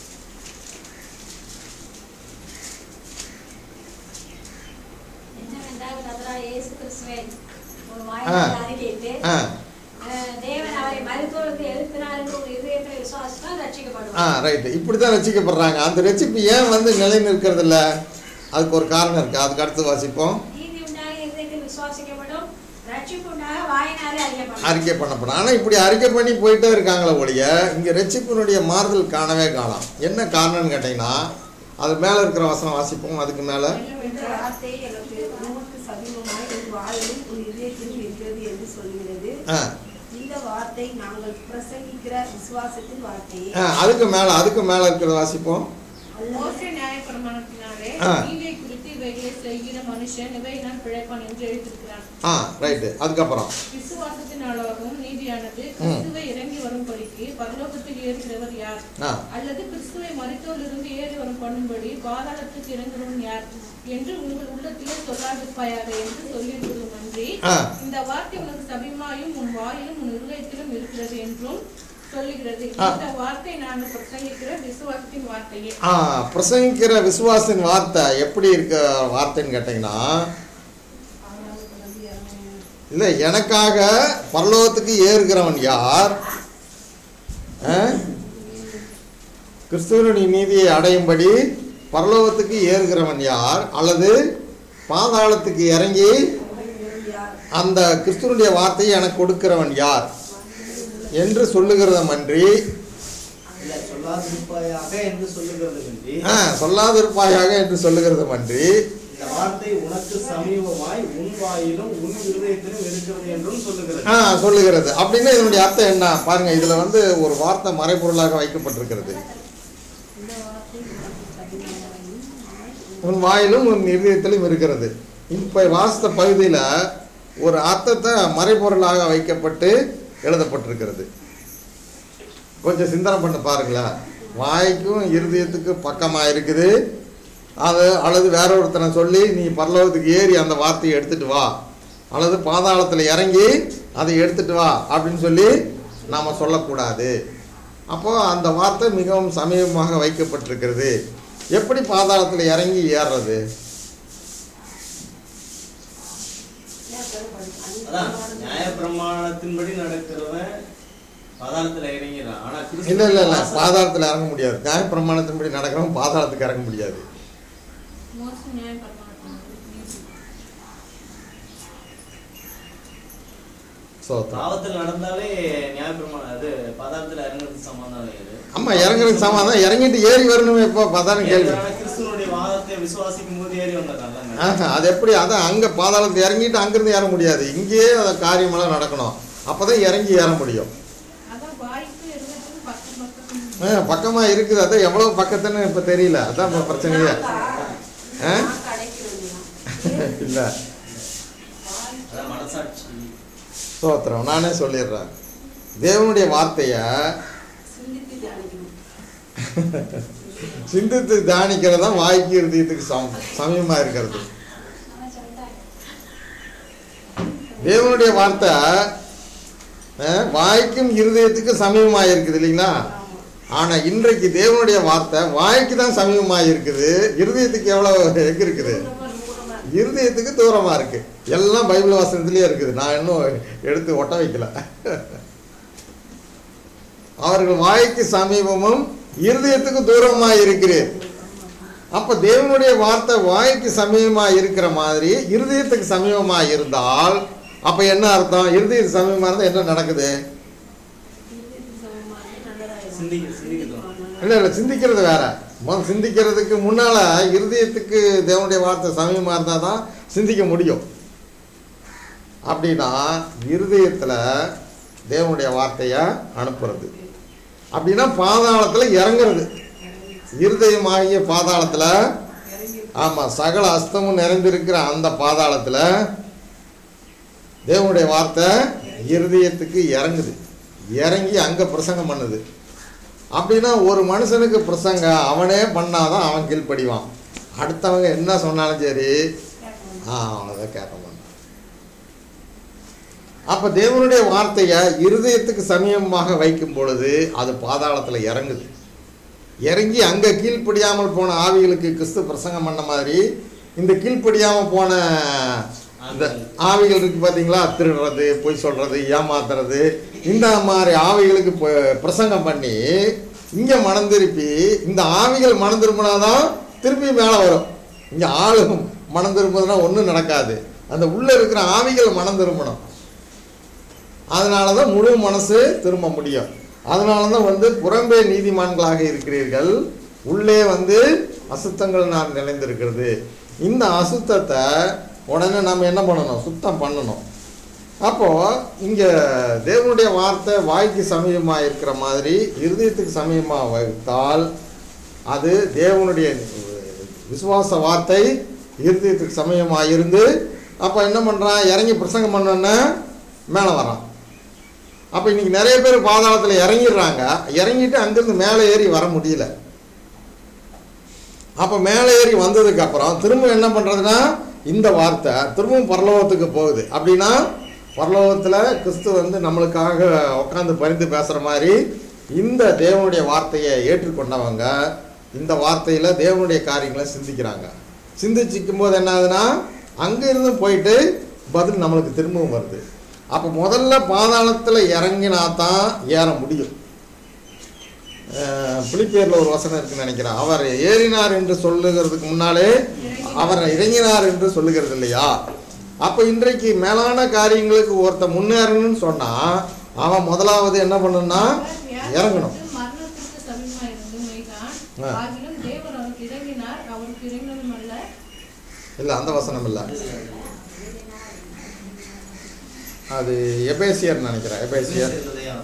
என்னவென்றால் கர்த்தராகிய இயேசு கிறிஸ்துவை ஒரு ஆ. வாயிலாக அறிக்கையிட்டு ஆ அஹ், தேவன் அவரை மருத்துவருக்கு எழுப்பினார் என்று ஒரு இதயத்தை விசுவாசித்தால் ஆ ரட்சிக்கப்படுவார் ரைட்டு இப்படி தான் ரசிக்கப்படுறாங்க அந்த ரசிப்பு ஏன் வந்து நிலை நிற்கிறது இல்ல அதுக்கு ஒரு காரணம் இருக்குது அதுக்கு அடுத்து வாசிப்போம் நீதி உண்டாக இருதயத்தில் விசுவாசிக்கப்படும் ரட்சிப்பு உண்டாக வாயினாலே அறியப்படும் அறிக்கை பண்ணப்படும் ஆனால் இப்படி அறிக்கை பண்ணி போயிட்டே இருக்காங்களே ஒழிய இங்கே ரட்சிப்பினுடைய மாறுதல் காணவே காணோம் என்ன காரணம்னு கேட்டிங்கன்னா அது மேலே இருக்கிற வசனம் வாசிப்போம் அதுக்கு மேலே என்ற வார்த்தை எனக்கு உமக்கு சமீபமாய் உன் வாயிலும் உன் இதயத்திலும் இருக்கிறது என்று சொல்கிறது ஆ இந்த வார்த்தை நாங்கள் பிரசங்கிக்கிற விசுவாசத்தின் வார்த்தையே ஆ அதுக்கு மேலே அதுக்கு மேலே இருக்கிறத வாசிப்போம் மோசே நியாயப்பிரமாணத்தினாலே ஆ. நீதியை குறித்து இவைகளை செய்கிற மனுஷன் இவை நான் பிழைப்பான் என்று எழுதியிருக்கிறான் ஆ ரைட்டு அதுக்கப்புறம் விசுவாசத்தினாலாகவும் நீதியானது கிறிஸ்துவை இறங்கி வரும்படிக்கு பரலோகத்தில் ஏறுகிறவர் யார் ஆ அல்லது கிறிஸ்துவை மரித்தோரிலிருந்து ஏறி வரும் பண்ணும்படி பாதாளத்துக்கு இறங்குறவன் யார் என்று உங்கள் உள்ளத்திலே சொல்லாதிருப்பாயாக என்று சொல்லியிருக்கிறோம் அன்றி ஆ. இந்த வார்த்தை உனக்கு சபிமாயும் உன் வாயிலும் உன் இருதயத்திலும் இருக்கிறது என்றும் சொல்லுகிறது ஆ. இந்த வார்த்தை நான் பிரசங்கிக்கிற விசுவாசத்தின் வார்த்தையே ஆ பிரசங்கிக்கிற விசுவாசின் வார்த்தை எப்படி இருக்க வார்த்தைன்னு கேட்டிங்கன்னா இல்லை எனக்காக பரலோகத்துக்கு ஏறுகிறவன் யார் ஆ? கிறிஸ்துவனுடைய நீதியை அடையும்படி பரலோகத்துக்கு ஏறுகிறவன் யார் அல்லது பாதாளத்துக்கு இறங்கி அந்த கிறிஸ்துவனுடைய வார்த்தையை எனக்கு கொடுக்கிறவன் யார் என்று சொல்லுகிறதமன்றி இல்ல சொல்லாதிருப்பாயாக என்று சொல்லுகிறது மின்றி ஆ, சொல்லாதிருப்பாயாக என்று சொல்லுகிறதமன்றி இந்த வார்த்தை உனக்கு சமீபமாய் உன் வாயிலும் உன் இருதயத்திலும் இருக்கிறது என்றும் சொல்லுகிறது ஆ சொல்லுகிறது அப்படின்னா இதனுடைய அர்த்தம் என்ன பாருங்க இதுல வந்து ஒரு வார்த்தை மறைபொருளாக வைக்கப்பட்டிருக்கிறது இந்த வார்த்தை உனக்கு சமீபமாயும் உன் வாயிலும் உன் இருதயத்திலும் இருக்கிறது இப்போ வாசித்த பகுதியில் ஒரு அர்த்தத்தை மறைபொருளாக வைக்கப்பட்டு எழுதப்பட்டிருக்கிறது கொஞ்சம் சிந்தனை பண்ணி பாருங்களேன் வாய்க்கும் இருதயத்துக்கும் பக்கமாக இருக்குது அது அல்லது வேற ஒருத்தனை சொல்லி நீ பரலோகத்துக்கு ஏறி அந்த வார்த்தையை எடுத்துட்டு வா அல்லது பாதாளத்தில் இறங்கி அதை எடுத்துட்டு வா அப்படின்னு சொல்லி நாம் சொல்லக்கூடாது அப்போ அந்த வார்த்தை மிகவும் சமீபமாக வைக்கப்பட்டிருக்கிறது எப்படி பாதாளத்தில் இறங்கி ஏறுறது அதான் நியாயப்பிரமாணத்தின்படி நடக்கிறவன் பாதாளத்துல இறங்கிறான் ஆனா கிறிஸ்து இல்லை இல்லை இல்லை வாசல் பாதாளத்தில் இறங்க முடியாது நியாய பிரமாணத்தின்படி நடக்கிறவன் பாதாளத்துக்கு இறங்க முடியாது மோச நியாயப்பிரமாணத்தினாலே நீதி. ஸோ பாவத்தில் நடந்தாலே நியாயப்பிரமாணம் அது பாதாளத்துல இறங்குறது சமாதானம் இது ஆமாம் இறங்குறதுக்கு சமாதான் இறங்கிட்டு ஏறி வரணுமே இப்போ அதான கேள்வி ஏற்கனவே கிறிஸ்துவனுடைய வாதத்தை விசுவாசிக்கும் போது ஏறி வந்தாங்க ஆஹா, அது எப்படி அதான் அங்கே பாதாளத்தில் இறங்கிட்டு அங்கேருந்து ஏற முடியாது இங்கேயே அந்த காரியமெல்லாம் நடக்கணும் அப்போ தான் இறங்கி ஏற முடியும் அதான் வாய்க்கு இருதயத்துக்கும் பக்கம் பக்கம் ஆ, பக்கமா இருக்குது அதான் எவ்வளவு பக்கத்துன்னு இப்ப தெரியல அதான் இப்ப பிரச்சனையே ஆ? இல்ல அதான் மனசாட்சி ஸ்தோத்திரம் நானே சொல்லிடுறேன் தேவனுடைய வார்த்தைய சிந்தித்து தியானிக்கணும் சிந்தித்து தியானிக்கிறது தான் வாய்க்கு இருதயத்துக்கு சம சமயமா இருக்கிறது அவன் சொல்லிட்டான் தேவனுடைய வார்த்தை அஹ், வாய்க்கும் இருதயத்துக்கு சமீபமா இருக்குது இல்லைங்களா ஆனா இன்றைக்கு தேவனுடைய வார்த்தை வாய்க்கு தான் சமீபமா இருக்குது இருதயத்துக்கு எவ்வளவு எங்க இருக்குது இருதயத்துக்கு தூரமா இருக்கு எல்லாம் பைபிள் வாசனத்திலேயே இருக்குது நான் இன்னும் எடுத்து ஒட்ட வைக்கல அவர்கள் வாய்க்கு சமீபமும் இருதயத்துக்கு தூரமா இருக்கிறேன் அப்ப தேவனுடைய வார்த்தை வாய்க்கு சமீபமா இருக்கிற மாதிரி இருதயத்துக்கு சமீபமா இருந்தால் அப்ப என்ன அர்த்தம் இருதயத்துக்கு சமீபமா இருந்தா என்ன நடக்குது சிந்திக்க சிந்திக்கணும் இல்ல இல்ல சிந்திக்கிறது வேற முதல்ல சிந்திக்கிறதுக்கு முன்னால இருதயத்துக்கு தேவனுடைய வார்த்தை சமயமா இருந்தா தான் சிந்திக்க முடியும் அப்படின்னா இருதயத்துல தேவனுடைய வார்த்தைய அனுப்புறது அப்படின்னா பாதாளத்துல இறங்குறது இருதயமாகிய பாதாளத்துல ஆமா சகல அஸ்தமும் நிறைந்திருக்கிற அந்த பாதாளத்துல தேவனுடைய வார்த்தை இருதயத்துக்கு இறங்குது இறங்கி அங்க பிரசங்கம் பண்ணுது அப்படின்னா ஒரு மனுஷனுக்கு பிரசங்க அவனே பண்ணாதான் அவன் கீழ்ப்படிவான் அடுத்தவங்க என்ன சொன்னாலும் சரி ஆ அதை கேட்க மாட்டான் அப்ப தேவனுடைய வார்த்தையை இருதயத்துக்கு சமயமாக வைக்கும் பொழுது அது பாதாளத்துல இறங்குது இறங்கி அங்க கீழ்ப்படியாமல் போன ஆவிகளுக்கு கிறிஸ்து பிரசங்கம் பண்ண மாதிரி இந்த கீழ்ப்படியாம போன இந்த ஆவிகள் இருக்கு பாத்தீங்களா திருடுறது பொய் சொல்றது ஏமாத்துறது இந்த மாதிரி ஆவிகளுக்கு ப- பிரசங்கம் பண்ணி இங்க மனம் திருப்பி இந்த ஆவிகள் மனம் திரும்பினாதான் திருப்பி மேலே வரும் இங்க ஆளு மனம் திரும்புதுன்னா ஒன்றும் நடக்காது அந்த உள்ள இருக்கிற ஆவிகள் மனம் திரும்பணும் அதனால தான் முழு மனசு திரும்ப முடியும் அதனால தான் வந்து புறம்பே நீதிமான்களாக இருக்கிறீர்கள் உள்ளே வந்து அசுத்தங்கள் நான் நிறைந்திருக்கிறது இந்த அசுத்தத்தை உடனே நம்ம என்ன பண்ணணும் சுத்தம் பண்ணணும் அப்போ இங்க தேவனுடைய வார்த்தை வாய்க்கு சமீபமாக இருக்கிற மாதிரி இருதயத்துக்கு சமீபமாக வைத்தால் அது தேவனுடைய விசுவாச வார்த்தை இருதயத்துக்கு சமயமாக இருந்து அப்போ என்ன பண்ணுறான் இறங்கி பிரசங்கம் பண்ணோன்னே மேலே வரான் அப்போ இன்னைக்கு நிறைய பேர் பாதாளத்தில் இறங்கிடுறாங்க இறங்கிட்டு அங்கிருந்து மேலே ஏறி வர முடியல அப்போ மேலே ஏறி வந்ததுக்கு அப்புறம் திரும்ப என்ன பண்ணுறதுன்னா இந்த வார்த்தை திரும்பவும் பரலோகத்துக்கு போகுது அப்படின்னா பரலோகத்தில் கிறிஸ்து வந்து நம்மளுக்காக உட்காந்து பரிந்து பேசுகிற மாதிரி இந்த தேவனுடைய வார்த்தையை ஏற்றுக்கொண்டவங்க இந்த வார்த்தையில் தேவனுடைய காரியங்களை சிந்திக்கிறாங்க சிந்திச்சிக்கும் போது என்ன ஆகுதுன்னா அங்கிருந்து போயிட்டு பதில் நம்மளுக்கு திரும்பவும் வருது அப்போ முதல்ல பாதாளத்தில் இறங்கினா தான் ஏற முடியும் அஹ் பிலிப்பியர்ல ஒரு வசனம் இருக்குன்னு நினைக்கிறேன் அவர் ஏறினார் என்று சொல்லுகிறதுக்கு முன்னாலே அவர் இறங்கினார் என்று சொல்லுகிறது இல்லையா அப்போ இன்றைக்கு மேலான காரியங்களுக்கு ஒருத்தன் முன்னேறணும்னு சொன்னா அவன் முதலாவது என்ன பண்ணணும்னா இறங்கணும் மரணத்திற்கு சமீபமா இருந்து மெய்தான் ஆ. ஆகிலும் தேவன் அவருக்கு இறங்கினார் அவருக்கு இறங்கினதும் அல்ல இல்லை அந்த வசனம் இல்லை அது எபேசியர் நினைக்கிறேன் எபேசியர் இருதயம்.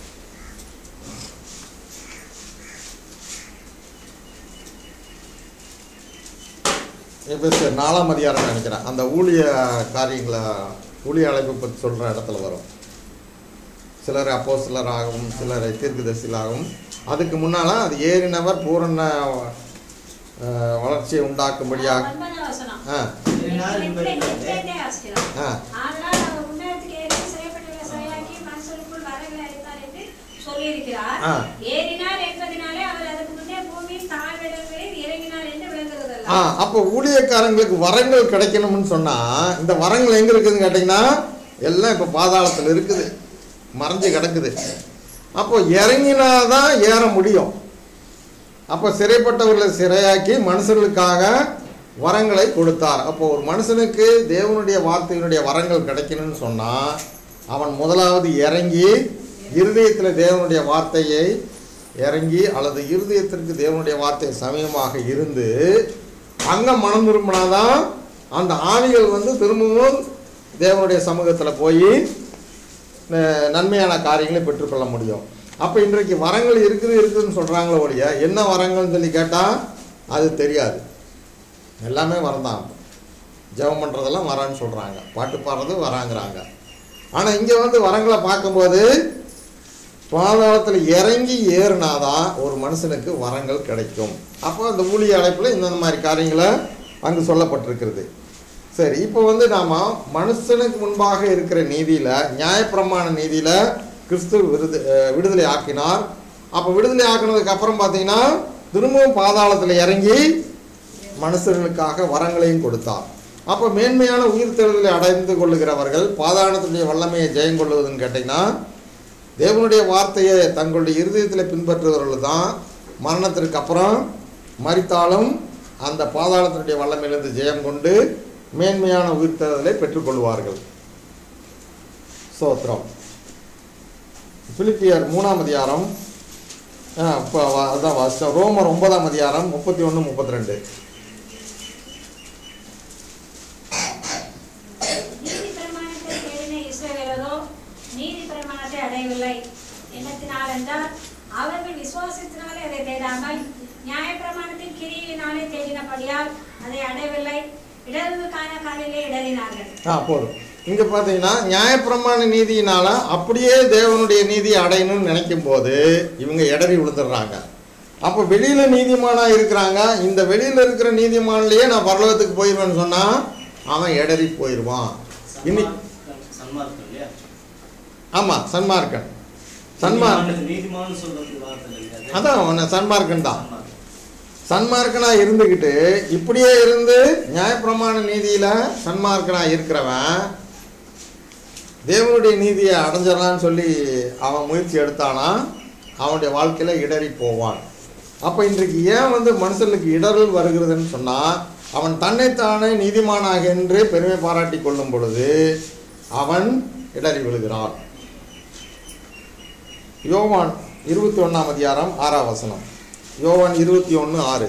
எபேசியர் நாலாம் அதிகாரம் நினைக்கிறேன் அந்த ஊழிய காரியங்களை ஊழிய அழைப்பு பற்றி சொல்கிற இடத்துல வரும் சிலர் அப்போ சிலராகவும் சிலர் தீர்க்கதரிசிகளாகவும் அதுக்கு முன்னால் அது ஏறினவர் பூரண அஹ், வளர்ச்சியை உண்டாக்கும்படியாக ஒன்பதாம் வசனம். ஆ ஏறினார் இப்படி என்பதினாலே எட்டே வாசிக்கலாம். ஆ ஆனால் அவர் உன்னதத்துக்கு ஏறி சிறைப்பட்டவர்களை சிறையாக்கி மனுஷருக்குள் வரங்களை அளித்தார் என்று சொல்லியிருக்கிறார். ஆ. ஏறினார் என்பதினாலே அவர் அதற்கு முன்னே பூமியின் தாழ்விடங்களில் இறங்கினார் என்று விளங்குகிறதல்ல. ஆ அப்போ ஊழியக்காரங்களுக்கு வரங்கள் கிடைக்கணும்னு சொன்னா இந்த வரங்கள் எங்க இருக்குதுன்னு கேட்டிங்கன்னா எல்லாம் இப்போ பாதாளத்தில் இருக்குது மறைஞ்சு கிடக்குது அப்போ இறங்கினாதான் ஏற முடியும் அப்போ சிறைப்பட்டவர்களை சிறையாக்கி மனுஷர்களுக்காக வரங்களை கொடுத்தார் அப்போ ஒரு மனுஷனுக்கு தேவனுடைய வார்த்தையினுடைய வரங்கள் கிடைக்கணும்னு சொன்னா அவன் முதலாவது இறங்கி இருதயத்தில் தேவனுடைய வார்த்தையை இறங்கி அல்லது இருதயத்திற்கு தேவனுடைய வார்த்தை சமயமாக இருந்து அங்க மனம் திரும்பினாதான் அந்த ஆவிகள் வந்து திரும்பவும் தேவனுடைய சமூகத்தில் போய் அஹ், நன்மையான காரியங்களை பெற்றுக்கொள்ள முடியும் அப்போ இன்றைக்கு வரங்கள் இருக்குது இருக்குதுன்னு சொல்கிறாங்களோ ஒழிய என்ன வரங்கள்னு சொல்லி கேட்டால் அது தெரியாது எல்லாமே வரந்தான் ஜெபம் பண்ணுறதெல்லாம் வரான்னு சொல்கிறாங்க பாட்டு பாடுறது வராங்கிறாங்க ஆனால் இங்கே வந்து வரங்களை பார்க்கும்போது பாதாளத்தில் இறங்கி ஏறினாதான் ஒரு மனுஷனுக்கு வரங்கள் கிடைக்கும் அப்போ அந்த ஊழிய அழைப்பில் இந்த மாதிரி காரியங்களை அங்கு சொல்லப்பட்டிருக்கிறது சரி இப்போ வந்து நாம் மனுஷனுக்கு முன்பாக இருக்கிற நீதியில் நியாயப்பிரமாண நீதியில் கிறிஸ்து விருது அஹ் விடுதலை ஆக்கினார் அப்போ விடுதலை ஆக்கினதுக்கு அப்புறம் பார்த்தீங்கன்னா திரும்பவும் பாதாளத்தில் இறங்கி மனுஷர்களுக்காக வரங்களையும் கொடுத்தார் அப்போ மேன்மையான உயிர்த்தெழுதலை அடைந்து கொள்ளுகிறவர்கள் பாதாளத்துடைய வல்லமையை ஜெயம் கொள்வதுன்னு கேட்டிங்கன்னா தேவனுடைய வார்த்தையை தங்களுடைய இருதயத்தில் பின்பற்றுபவர்கள் தான் மரணத்திற்கு அப்புறம் மரித்தாலும் அந்த பாதாளத்தினுடைய வல்லமையிலிருந்து ஜெயம் கொண்டு மேன்மையான உயிர்த்தெழுதலை பெற்றுக்கொள்வார்கள் சோத்திரம் பிலிப்பியர் மூணாம் அதிகாரம் ஆ, இப்போ வா- அதான் வாசித்தோம் ரோமர் ஒன்பதாம் அதிகாரம் முப்பத்தி ஒன்று முப்பத்தி ரெண்டு நீதி பிரமாணத்தை தேடின இஸ்ரவேலரோ நீதி பிரமாணத்தை அடையவில்லை என்னத்தினால் என்றால் அவர்கள் விசுவாசத்தினாலே அதை தேடாமல் நியாய பிரமாணத்தின் கிரியினாலே தேடினபடியால் அதை அடையவில்லை இடர்வுக்கான காலிலே இடறினார்கள் ஆ போதும் இங்கே பார்த்தீங்கன்னா நியாயப்பிரமாண நீதியினால அப்படியே தேவனுடைய நீதியை அடையணும்னு நினைக்கும் போது இவங்க இடறி விழுந்துடுறாங்க அப்போ வெளியில் நீதிமானா இருக்கிறாங்க இந்த வெளியில் இருக்கிற நீதிமான்லேயே நான் பரலோகத்துக்கு போயிடுவேன்னு சொன்னால் அவன் இடறி போயிடுவான் இன்னி சன்மார்க்கம் சன்மார்க்கம் இல்லையா ஆமாம் சன்மார்க்கன் சன்மார்க்கன் நீதிமான் நீதிமான்னு சொல்றதுக்கு வார்த்தை இல்லையா அது? அதான் அவன சன்மார்க்கன் தான் சன்மார்க்கம். சன்மார்க்கனாக இருந்துக்கிட்டு இப்படியே இருந்து நியாயப்பிரமாண நீதியில் சன்மார்க்கனாக இருக்கிறவன் தேவனுடைய நீதியை அடைஞ்சிடலான்னு சொல்லி அவன் முயற்சி எடுத்தானா அவனுடைய வாழ்க்கையில் இடறி போவான் அப்போ இன்றைக்கு ஏன் வந்து மனுஷனுக்கு இடரல் வருகிறதுன்னு சொன்னால் அவன் தன்னைத்தானே நீதிமானாக என்று பெருமை பாராட்டி கொள்ளும் பொழுது அவன் இடறி விழுகிறான் யோவான் இருபத்தி ஒன்றாம் அதிகாரம் ஆறாம் வசனம் யோவான் இருபத்தி ஒன்று ஆறு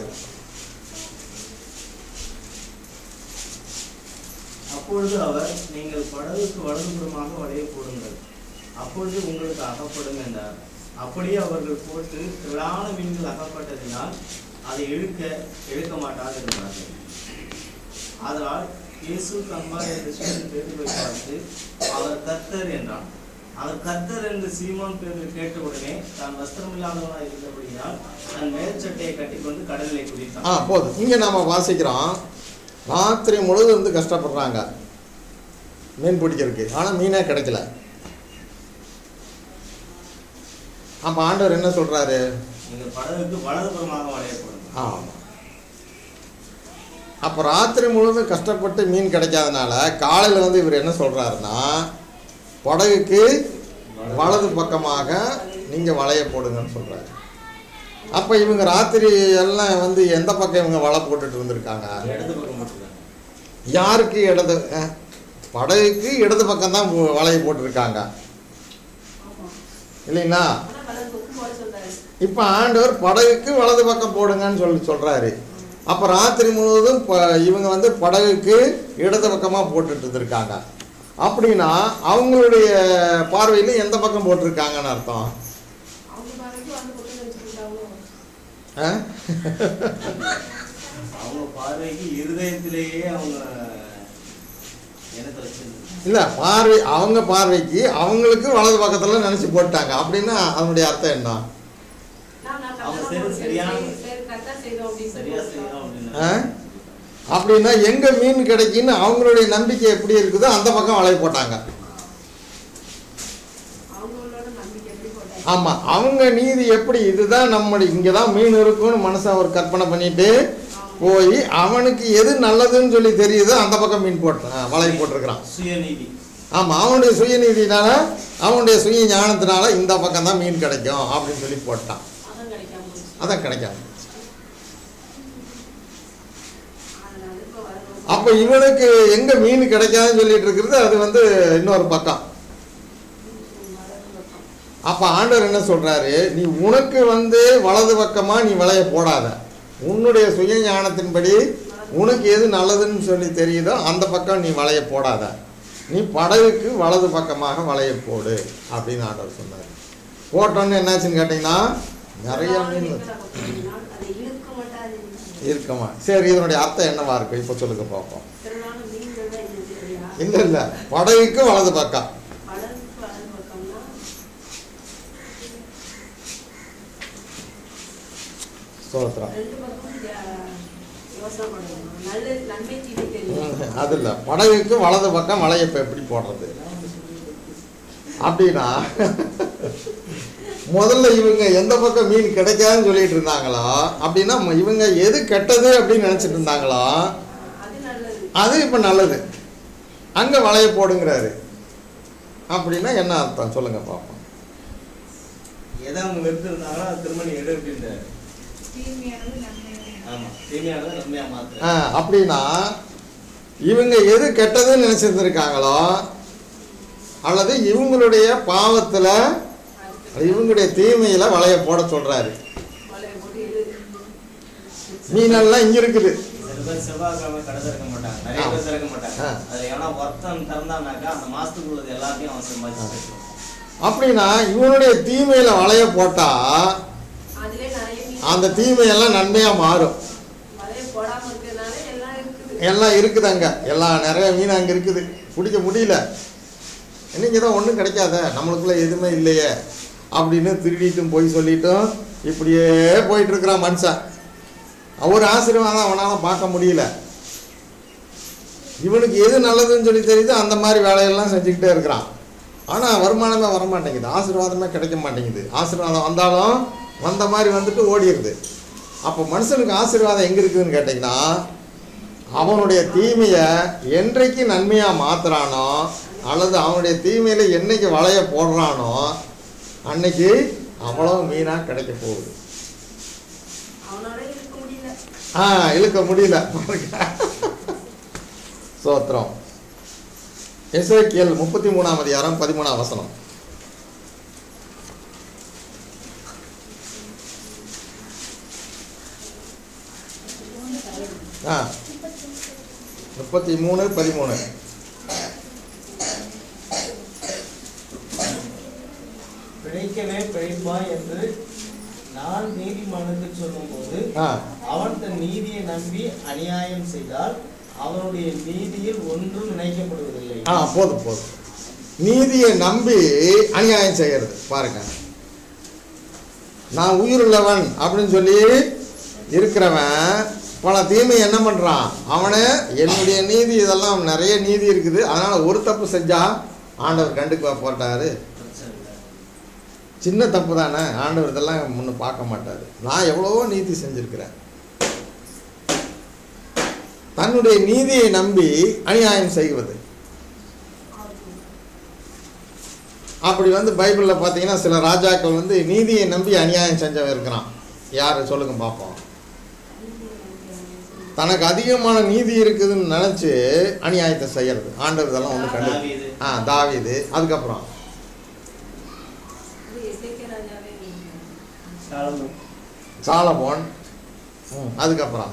அப்பொழுது அவர் நீங்கள் படகுக்கு வலதுபுறமாக வலைய போடுங்கள் அப்பொழுது உங்களுக்கு அகப்படும் என்றார் அப்படியே அவர்கள் போட்டு திரளான மீன்கள் அகப்பட்டதினால் அதை இழுக்க இழுக்க மாட்டாது இருந்தார்கள் அதனால் இயேசு தம்பாய் என்ற சீமன் பேதுருவை பார்த்து அவர் கர்த்தர் என்றான் அவர் கர்த்தர் என்று சீமோன் பேதுரு கேட்டவுடனே தான் வஸ்திரமில்லாதவனாய் இருந்தபடியால் தன் மேற்சட்டையை கட்டிக்கொண்டு கடலிலே ஆ குதித்தான் போதும் இங்கே நாம் வாசிக்கிறோம் ராத்திரி முழுவதும் வந்து கஷ்டப்படுறாங்க மீன் பிடிக்கிறதுக்கு ஆனால் மீனே கிடைக்கல அப்போ ஆண்டவர் என்ன சொல்கிறாரு நீங்கள் படகுக்கு வலதுபுறமாக வலைய போடுங்க ஆமாம் அப்போ ராத்திரி முழுவதும் கஷ்டப்பட்டு மீன் கிடைக்காதனால காலையில் வந்து இவர் என்ன சொல்கிறாருன்னா படகுக்கு வலது பக்கமாக நீங்கள் வலைய போடுங்கன்னு சொல்கிறாரு அப்போ இவங்க ராத்திரி எல்லாம் வந்து எந்த பக்கம் இவங்க வலை போட்டுட்டு இருந்திருக்காங்க இடது பக்கம் போட்டுருக்காங்க யாருக்கு இடது அஹ், படகுக்கு இடது பக்கம் தான் வலையை போட்டிருக்காங்க இல்லைங்களா ஆனா வலது பக்கம் போட சொல்றாரு இப்போ ஆண்டவர் படகுக்கு வலது பக்கம் போடுங்கன்னு சொல்லி சொல்கிறாரு அப்போ ராத்திரி முழுவதும் ப இவங்க வந்து படகுக்கு இடது பக்கமாக போட்டுட்டு இருந்திருக்காங்க அப்படின்னா அவங்களுடைய பார்வையில் எந்த பக்கம் போட்டிருக்காங்கன்னு அர்த்தம் அவங்க பாருங்க வந்து கொண்டு வச்சுருக்காங்களோ ஆ? அவங்க பார்வைக்கு இருதயத்திலேயே அவங்க என்னத்தை வச்சிருந்தாங்க இல்லை பார்வை அவங்க பார்வைக்கு அவங்களுக்கு வலது பக்கத்தில் நினச்சி போட்டாங்க அப்படின்னா அதனுடைய அர்த்தம் என்ன நான் நான் அவங்க கரெக்டா சரி, போடுறேன். சரியான- சரி, சரி, கரெக்டா செய்தோம் அப்படின்னு சரியா சொல்லி செய்யணும் ஆ? அப்படின்னு அப்படின்னா எங்கே மீன் கிடைக்குன்னு அவங்களுடைய நம்பிக்கை எப்படி இருக்குதோ அந்த பக்கம் வலையை போட்டாங்க அவங்களோட நம்பிக்கை எப்படி போட்டாங்க ஆமாம் அவங்க நீதி எப்படி இதுதான் நம்முடைய இங்கே தான் மீன் இருக்கும்னு மனுஷன் ஒரு கற்பனை பண்ணிட்டு போய் அவனுக்கு எது நல்லதுன்னு சொல்லி தெரியுதோ அந்த பக்கம் மீன் போட்டு ஆ, வலையை போட்டிருக்கிறான் சுயநீதி ஆமாம் அவனுடைய சுயநீதினால அவனுடைய சுய ஞானத்தினால இந்த பக்கம் தான் மீன் கிடைக்கும் அப்படின்னு சொல்லி போட்டான் அதான் கிடைக்காம போச்சு. அதான் கிடைக்காது அதனால இப்ப வரணும். அப்போ இவனுக்கு எங்கே மீன் கிடைக்காதுன்னு சொல்லிட்டு இருக்கிறது அது வந்து இன்னொரு பக்கம் வலது பக்கம். அப்போ ஆண்டவர் என்ன சொல்கிறாரு நீ உனக்கு வந்து வலது பக்கமாக நீ வலைய போடாத உன்னுடைய சுய ஞானத்தின்படி உனக்கு எது நல்லதுன்னு சொல்லி தெரியுதோ அந்த பக்கம் நீ வலைய போடாத நீ படகுக்கு வலது பக்கமாக வலைய போடு அப்படின்னு ஆண்டவர் சொன்னார் போட்டோன்னு என்னாச்சுன்னு கேட்டிங்கன்னா நிறைய மீன் வந்து- அதை இழுக்க மாட்டாது இருக்குமா சரி இதனுடைய அர்த்தம் என்னவா இருக்கும் இப்போ சொல்லுங்க பார்ப்போம் திரளான மீன்கள் தான் இருந்துச்சு இல்லையா இல்லை இல்லை படகுக்கு வலது பக்கம் படகுக்கு வலது பக்கம்னா ஸ்தோத்திரம் ரெண்டு பக்கமும் யா- யோசனை பண்ணணும் நல்ல நன்மை தீமை தெரியும் ம், அது இல்லை படகுக்கு வலது பக்கம் வலையை இப்போ எப்படி போடுறது அப்படின்னா முதல்ல இவங்க எந்த பக்கம் மீன் கிடைக்காதுன்னு சொல்லிட்டு இருந்தாங்களோ அப்படின்னா ம- இவங்க எது கெட்டது அப்படின்னு நினச்சிட்டு இருந்தாங்களோ அது நல்லது அது இப்போ நல்லது அங்கே வலையை போடுங்கிறாரு அப்படின்னா என்ன அர்த்தம் சொல்லுங்க பார்ப்போம் எதை அவங்க வெறுத்திருந்தாங்களோ அது திரும்ப நீ எடு அப்படின்றாரு தீமையானது நன்மையானது ஆமா தீமையானதை நன்மையா மாத்து ஆ, அப்படின்னா இவங்க எது கெட்டதுன்னு நினச்சிருந்துருக்காங்களோ அல்லது இவங்களுடைய பாவத்தில் இவங்களுடைய தீமையில் வலையை போட சொல்கிறாரு வலையை போட்டு இழு மீனெல்லாம் இங்கே இருக்குது சில பேர் செவ்வாய்க்கிழமை கடை திறக்க மாட்டாங்க நிறைய பேர் திறக்க மாட்டாங்க ஆ. அதுல எவனா ஒருத்தன் திறந்தானாக்கா அந்த மாசத்துக்கு உள்ளது எல்லாத்தையும் அவன் சம்பாதிச்சு அப்படின்னா இவனுடைய தீமையில் வலையை போட்டால் அதிலே நிறைய மீன் அந்த தீமையெல்லாம் நன்மையாக மாறும் வலையை போடாம இருக்கிறதுனால எல்லாம் இருக்குது எல்லாம் இருக்குது அங்கே எல்லாம் நிறைய மீன் அங்கே இருக்குது பிடிக்க முடியல இன்னைக்கு தான் ஒன்றும் கிடைக்காத நம்மளுக்குள்ள எதுவுமே இல்லையே அப்படின்னு திருடிட்டும் போய் சொல்லிட்டும் இப்படியே போயிட்டு இருக்கிறான் மனுஷன் அவர் ஆசீர்வாதம் அவனால் பார்க்க முடியல இவனுக்கு எது நல்லதுன்னு சொல்லி தெரியுது அந்த மாதிரி வேலையெல்லாம் செஞ்சுக்கிட்டே இருக்கிறான் ஆனால் வருமானமே வர மாட்டேங்குது ஆசீர்வாதமே கிடைக்க மாட்டேங்குது ஆசீர்வாதம் வந்தாலும் வந்த மாதிரி வந்துட்டு ஓடிடுது அப்போ மனுஷனுக்கு ஆசீர்வாதம் எங்கே இருக்குதுன்னு கேட்டிங்கன்னா அவனுடைய தீமையை என்றைக்கு நன்மையாக மாத்துறானோ அல்லது அவனுடைய தீமையில் என்னைக்கு வலைய போடுறானோ அன்னைக்கு அவ்வளோ மீனாக கிடைக்க போகுது அவனால இருக்க முடியல ஆ இழுக்க முடியல பாருங்க சோத்திரம் எசேக்கியல் முப்பத்தி மூணாம் அதிகாரம் பதிமூணாம் வசனம் ஆ முப்பத்தி மூணு பதிமூணு பிழைக்கவே பிழைப்பாய் என்று நான் நீதிமானுக்கு சொல்லும்போது ஆ அவன் தன் நீதியை நம்பி அநியாயம் செய்தால் அவனுடைய நீதியில் ஒன்றும் நினைக்கப்படுவதில்லை ஆ போதும் போதும் நீதியை நம்பி அநியாயம் செய்கிறது பாருங்க நான் உயிருள்ளவன் அப்படின்னு சொல்லி இருக்கிறவன் பல தீமை என்ன பண்ணுறான் அவனை என்னுடைய நீதி இதெல்லாம் நிறைய நீதி இருக்குது அதனால் ஒரு தப்பு செஞ்சா ஆண்டவர் கண்டுக்க போட்டாரு பிரச்சனை இல்லை. சின்ன தப்பு தானே ஆண்டவர் இதெல்லாம் முன்ன பார்க்க மாட்டார் நான் எவ்வளவோ நீதி செஞ்சுருக்கிறேன் தன்னுடைய நீதியை நம்பி அநியாயம் செய்வது அப்படி வந்து பைபிளில் பார்த்தீங்கன்னா சில ராஜாக்கள் வந்து நீதியை நம்பி அநியாயம் செஞ்சவன் இருக்கிறான் யார் சொல்லுங்க பார்ப்போம் தனக்கு அதிகமான நீதி இருக்குதுன்னு நினச்சி அநியாயத்தை செய்யறது ஆண்டவர் இதெல்லாம் ஒன்று கண்டு தாவீது. ஆ தாவீது அதுக்கப்புறம் இது எசேக்கியா ராஜாவே சாலமோன். சாலமோன் ம், அதுக்கப்புறம்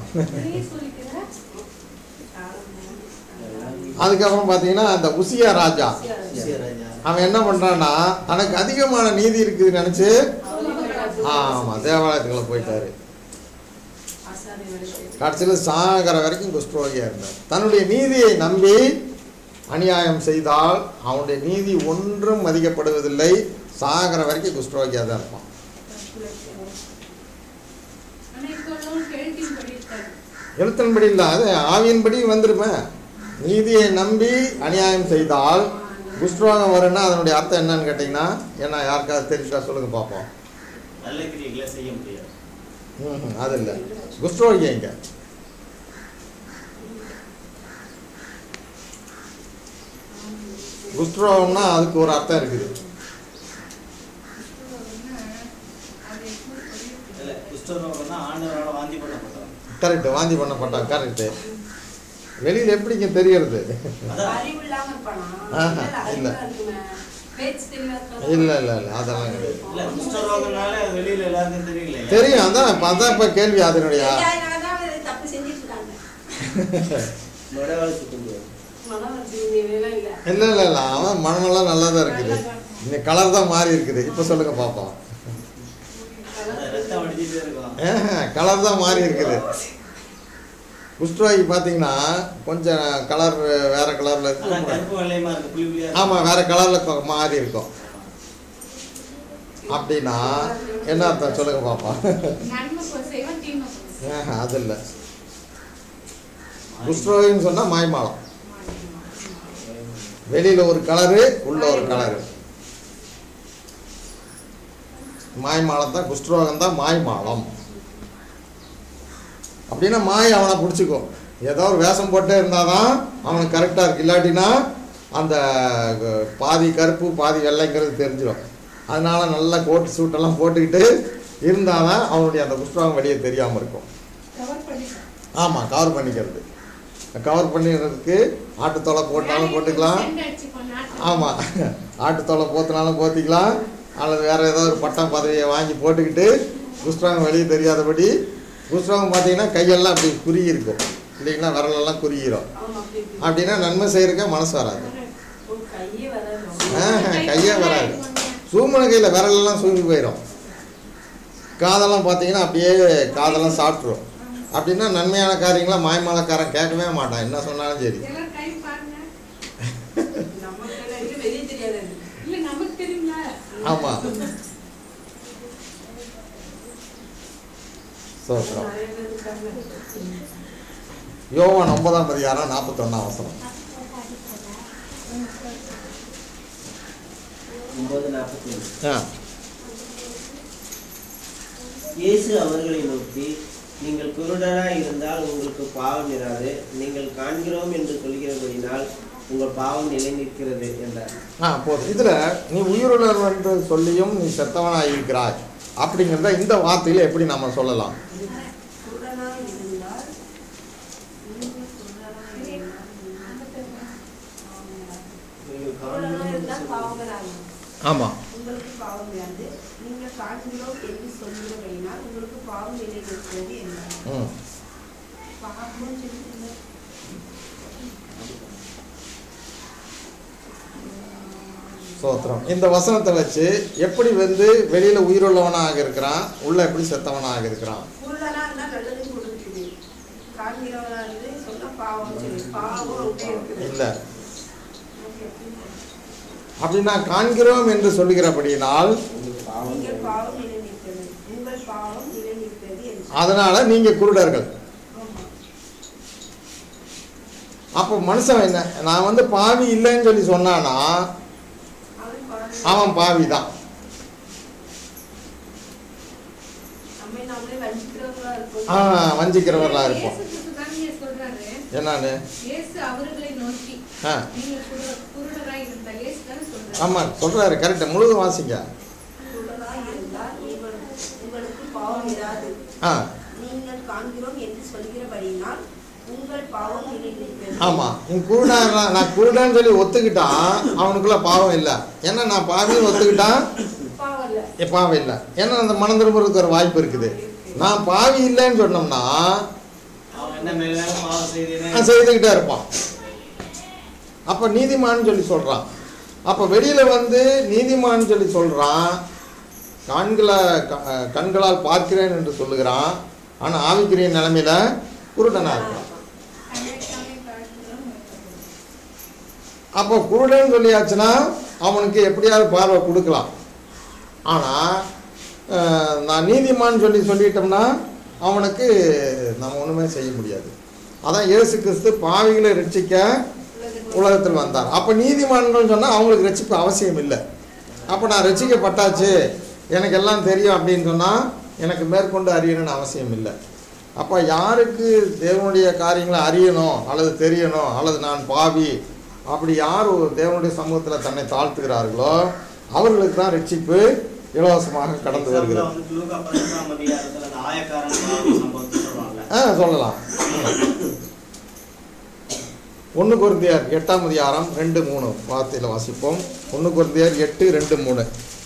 அதுக்கப்புறம் பார்த்தீங்கன்னா அந்த உசியா ராஜா உசியா ராஜா. அவன் என்ன பண்ணுறான்னா தனக்கு அதிகமான நீதி இருக்குதுன்னு நினச்சி ஆமாம் தேவாலயத்துக்குள்ள போயிட்டாரு ஆசாரிய வேலை கடைசியில் சாகர வரைக்கும் குஷ்டரோகியாக இருந்தார் தன்னுடைய நீதியை நம்பி அநியாயம் செய்தால் அவனுடைய நீதி ஒன்றும் மதிக்கப்படுவதில்லை சாகர வரைக்கும் குஷ்டரோகியாக தான் இருப்பான் ஆனா இப்போ உள்ளவங்க கேள்விப்படி இருக்காது எழுத்தின்படி இல்லை அது ஆவியின்படி வந்துருமே நீதியை நம்பி அநியாயம் செய்தால் குஷ்டரோகம் வரும்னா அதனுடைய அர்த்தம் என்னன்னு கேட்டிங்கன்னா என்ன யாருக்காவது தெரிஞ்சா சொல்லுங்க பார்ப்போம் நல்ல கிரியைகளை செய்ய முடியாது ம் அது இல்லை குஷ்டரோகி இங்க குஷ்டரோகம்னா அதுக்கு ஒரு அர்த்தம் இருக்குது அது எப்படி புரியுது இல்ல குஷ்டரோகம்னா ஆண்டவரால வாந்தி பண்ணப்பட்டவன் கரெக்டு வாந்தி பண்ணப்பட்டான் கரெக்டு வெளியில் எப்படிங்க தெரியறது அதான் அறிவு இல்லாம இருப்பானா ஆஹா, இல்ல, இல்ல. அறிவா இருக்குமே. பேச்சு தெளிவா இருக்கானா? இல்லை இல்லை இல்லை அதெல்லாம் கிடையாது இல்ல குஷ்டரோகம்னால அது வெளியில எல்லாருக்கும் தெரியல தெரியும் அதான் இப்போ அதான் இப்போ கேள்வி அதனுடைய தெரியாதனாலதான் அவன் தப்பு செஞ்சுட்டு இருக்காங்க நொடவாளி சுத்த முடியாது மனம் வருது, நீ வேலை இல்ல இல்லை இல்லை இல்லை அவன் மனமெல்லாம் நல்லா தான் இருக்குது நல்லா இந்த கலர் தான் மாறி இருக்குது இப்போ சொல்லுங்க பார்ப்போம் அந்த ரத்தம் அடிச்சுட்டே இருக்கும் கலர் தான் மாறி இருக்குது குஷ்டரோகி பார்த்தீங்கன்னா கொஞ்சம் கலர் வேற கலரில் ஆனா இருக்கு கருப்பு வெள்ளையமா இருக்கு புளி புளியா ஆமாம் வேற கலரில் மாறி இருக்கும் அப்படின்னா என்ன அர்த்தம் சொல்லுங்க பார்ப்போம் நன்மை கொ- செய்வன் தீமை கொ- ஆஹா, அது இல்லை குஷ்டரோகின்னு சொன்னால் மாய்மாலம் வெளியில் ஒரு கலரு உள்ள ஒரு கலரு மாய்மாலம் தான் குஷ்டரோகம் தான் மாய்மாலம் அப்படின்னா மாய் அவனை பிடிச்சிக்கும் ஏதோ ஒரு வேஷம் போட்டே இருந்தால் தான் அவனுக்கு கரெக்டாக இருக்கு இல்லாட்டினா அந்த அஹ், பாதி கருப்பு பாதி வெள்ளைங்கிறது தெரிஞ்சிடும் அதனால நல்லா கோட் சூட்டெல்லாம் போட்டுக்கிட்டு இருந்தால் தான் அவனுடைய அந்த குஷ்டரோகம் வெளியே தெரியாமல் இருக்கும் கவர் பண்ணிக்க ஆமாம் கவர் பண்ணிக்கிறது கவர் பண்ணிடுறதுக்கு ஆட்டுத்தொலை போட்டாலும் போட்டுக்கலாம் செண்ட் அடிச்சுக்கோ, நாட்டு. ஆமாம் ஆட்டுத்தொலை போத்தினாலும் போத்திக்கலாம் அல்லது வேறு ஏதோ ஒரு பட்டம் பதவியை வாங்கி போட்டுக்கிட்டு குஷ்டரோகம் வெளியே தெரியாதபடி குஷ்டரோகம் பார்த்தீங்கன்னா கையெல்லாம் அப்படி குறுகி இருக்கும் இல்லைங்களா விரலெல்லாம் குறுகிரும் ஆமா, அப்படி இப்படி. அப்படின்னா நன்மை செய்யறதுக்கே மனசு வராது ஒரு கையே வராது ஆஹா, கையே வராது சூமன கையில் விரலெல்லாம் சூங்கி போயிடும் காதெல்லாம் பார்த்தீங்கன்னா அப்படியே காதெல்லாம் சாப்பிட்ரும் அப்படின்னா நன்மையான காரியங்களாம் மாய்மாலக்காரன் கேட்கவே மாட்டான் என்ன சொன்னாலும் சரி எல்லாம் கை பாருங்க நமக்கு எல்லாம் இது வெளியே தெரியாது அது. இல்ல நமக்கு தெரியுங்களா ஆமாம் சோத்திரம் நிறைய பேர் இருக்காங்க. யோவான் ஒன்பதாம் அதிகாரம் நாற்பத்தொன்னாம் வசனம் ஒன்பது நாற்பத்தி ஆ இயேசு அவர்களை நோக்கி நீங்கள் குருடராய் இருந்தால் உங்களுக்கு பாவம் இராது நீங்கள் காண்கிறோம் என்று சொல்கிறபடினால் உங்கள் பாவம் நிலை நிற்கிறது என்றார் ஆ போதும் இதில் நீ உயிருள்ளவர் என்று சொல்லியும் நீ செத்தவனாக இருக்கிறாய் அப்படிங்கிறத இந்த வார்த்தையில் எப்படி நம்ம சொல்லலாம் குருடனாய் இருந்தால் நீங்கள் குருடனாய் இருந்தால் நீங்கள் குருடனாய் இருந்தால் காண்கிறோம் பாவம் வராது. ஆமாம் உங்களுக்கு பாவம் வராது நீங்கள் காண்கிறோம் என்று சொல்கிறபடினால் உங்களுக்கு பாவம் நிலைநிற்கிறது என்றார் ம் பாவம் சொல்லுங்க சோத்திரம் இந்த வசனத்தை வச்சு எப்படி வந்து வெளியில் உயிருள்ளவனாக இருக்கிறான் உள்ள எப்படி செத்தவனாக இருக்கிறான் குருடனா இருந்தா நல்லது கொடுக்குது காண்கிறவனா இருந்து சொன்னா பாவம் சொல்லு பாவம் அப்படியே இருக்குது இல்லை அப்படின்னா காண்கிறோம் என்று சொல்லுகிறபடியினால் உங்களுக்கு பாவம் நீங்கள் பாவம் நிலைநிற்கிறது உங்கள் பாவம் நிலைநிற்கிறது என்று அதனால நீங்க குருடர்கள் ஆமா. அப்போ மனுஷன் என்ன நான் வந்து பாவி இல்லைன்னு சொல்லி சொன்னானா அவன் பாவம் அவன் பாவி தான் நம்மை நாமளே வஞ்சிக்கிறவங்களா இருக்கும் ஆ வஞ்சிக்கிறவர்களா இருப்போம் இயேசு கிறிஸ்து தான் இங்கே சொல்றாரு என்னன்னு இயேசு அவர்களை நோக்கி ஆ நீங்கள் குரு- குருடராய் இருந்தால் இயேசு தானே சொல்றாரு ஆமாம் சொல்கிறாரு கரெக்டு முழுதும் வாசிங்க குருடனாய் இருந்தால் உங்களுக்கு உங்களுக்கு பாவம் இராது ஆ நீங்கள் காண்கிறோம் என்று சொல்கிறபடினால் உங்கள் பாவம் நிலைநிற்கிறது ஆமாம் இவன் குருடா இருந்தான். நான் குருடான்னு சொல்லி ஒத்துக்கிட்டான் அவனுக்குள்ள பாவம் இல்லை ஏன்னா நான் பாவின்னு ஒத்துக்கிட்டான் பாவம் இல்ல ஏ, பாவம் இல்லை ஏன்னா அந்த மனம் திரும்புறதுக்கு ஒரு வாய்ப்பு இருக்குது நான் பாவி இல்லைன்னு சொன்னோம்னா அவன் என்ன மேல பாவம் செய்தேன்னு நான் செய்துக்கிட்டே இருப்பான் அப்போ நீதிமான்னு சொல்லி சொல்கிறான் அப்போ வெளியில் வந்து நீதிமான்னு சொல்லி சொல்கிறான் கண்களை க- கண்களால் பார்க்கிறேன் என்று சொல்லுகிறான் ஆனால் ஆவிக்குரிய நிலைமையில குருடனாக இருக்கான் தன்னைத்தானே தாழ்த்துகிறோம் அப்போ குருடன் சொல்லியாச்சுன்னா அவனுக்கு எப்படியாவது பார்வை கொடுக்கலாம் ஆனால் நான் நீதிமான் சொல்லி சொல்லிட்டோம்னா அவனுக்கு நம்ம ஒன்றுமே செய்ய முடியாது அதான் இயேசு கிறிஸ்து பாவிகளை ரட்சிக்க உலகத்தில் வந்தார் அப்போ நீதிமான்கள் சொன்னால் அவங்களுக்கு ரட்சிப்பு அவசியம் இல்லை அப்போ நான் ரட்சிக்கப்பட்டாச்சு எனக்கு எல்லாம் தெரியும் அப்படின்னு சொன்னால் எனக்கு மேற்கொண்டு அறியணும்னு அவசியம் இல்லை அப்போ யாருக்கு தேவனுடைய காரியங்களை அறியணும் அல்லது தெரியணும் அல்லது நான் பாவி அப்படி யார் ஒரு தேவனுடைய சமூகத்தில் தன்னை தாழ்த்துகிறார்களோ அவர்களுக்கு தான் ரட்சிப்பு இலவசமாக கடந்து Example வருகிறது வந்து லூக்கா பதினொன்றாம் அதிகாரத்துல அந்த ஆயக்காரன் பாவம் சம்பவத்தை சொல்றாங்கல்ல ஆ சொல்லலாம் ஒன்று குருந்தியார் எட்டாம் அதிகாரம் ரெண்டு மூணு வார்த்தையில் வாசிப்போம் ஒன்று குருந்தியார் எட்டு ரெண்டு மூணு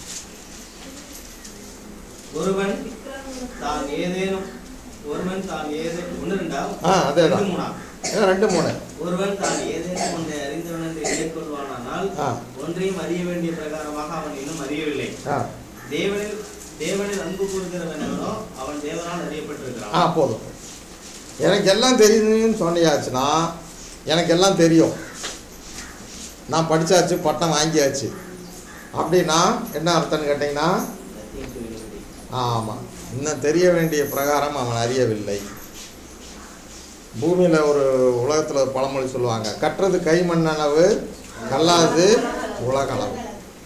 ஒருவன் தான் ஏதேனும் ஒருவன் தான் ஏதேனும் ஒன்று ரெண்டா ஆ, அதேதான். ரெண்டு மூணா ஏன் ரெண்டு மூணு ஒருவன் தான் ஏதேனும் ஒன்றை அறிந்தவன் என்று எண்ணிக்கொள்வானானால் இல்லாவிட்டால் ஆ. ஒன்றையும் அறிய வேண்டிய பிரகாரமாக அவன் இன்னும் அறியவில்லை ஆ தேவனில் தேவனில் அன்பு கூறுகிறவனோ அவன் தேவனால் ஆ அறியப்பட்டிருக்கிறான் போதும் எனக்கு எல்லாம் தெரியுதுன்னு சொன்னியாச்சுன்னா எனக்கு எல்லாம் தெரியும் நான் படித்தாச்சு பட்டம் வாங்கியாச்சு அப்படின்னா என்ன அர்த்தம்னு கேட்டிங்கன்னா ஆமாம் இன்னும் தெரிய வேண்டிய பிரகாரம் அவன் அறியவில்லை பூமியில் ஒரு உலகத்தில் பழமொழி சொல்லுவாங்க கற்றது கை மண்ணளவு கல்லாது உலகளவு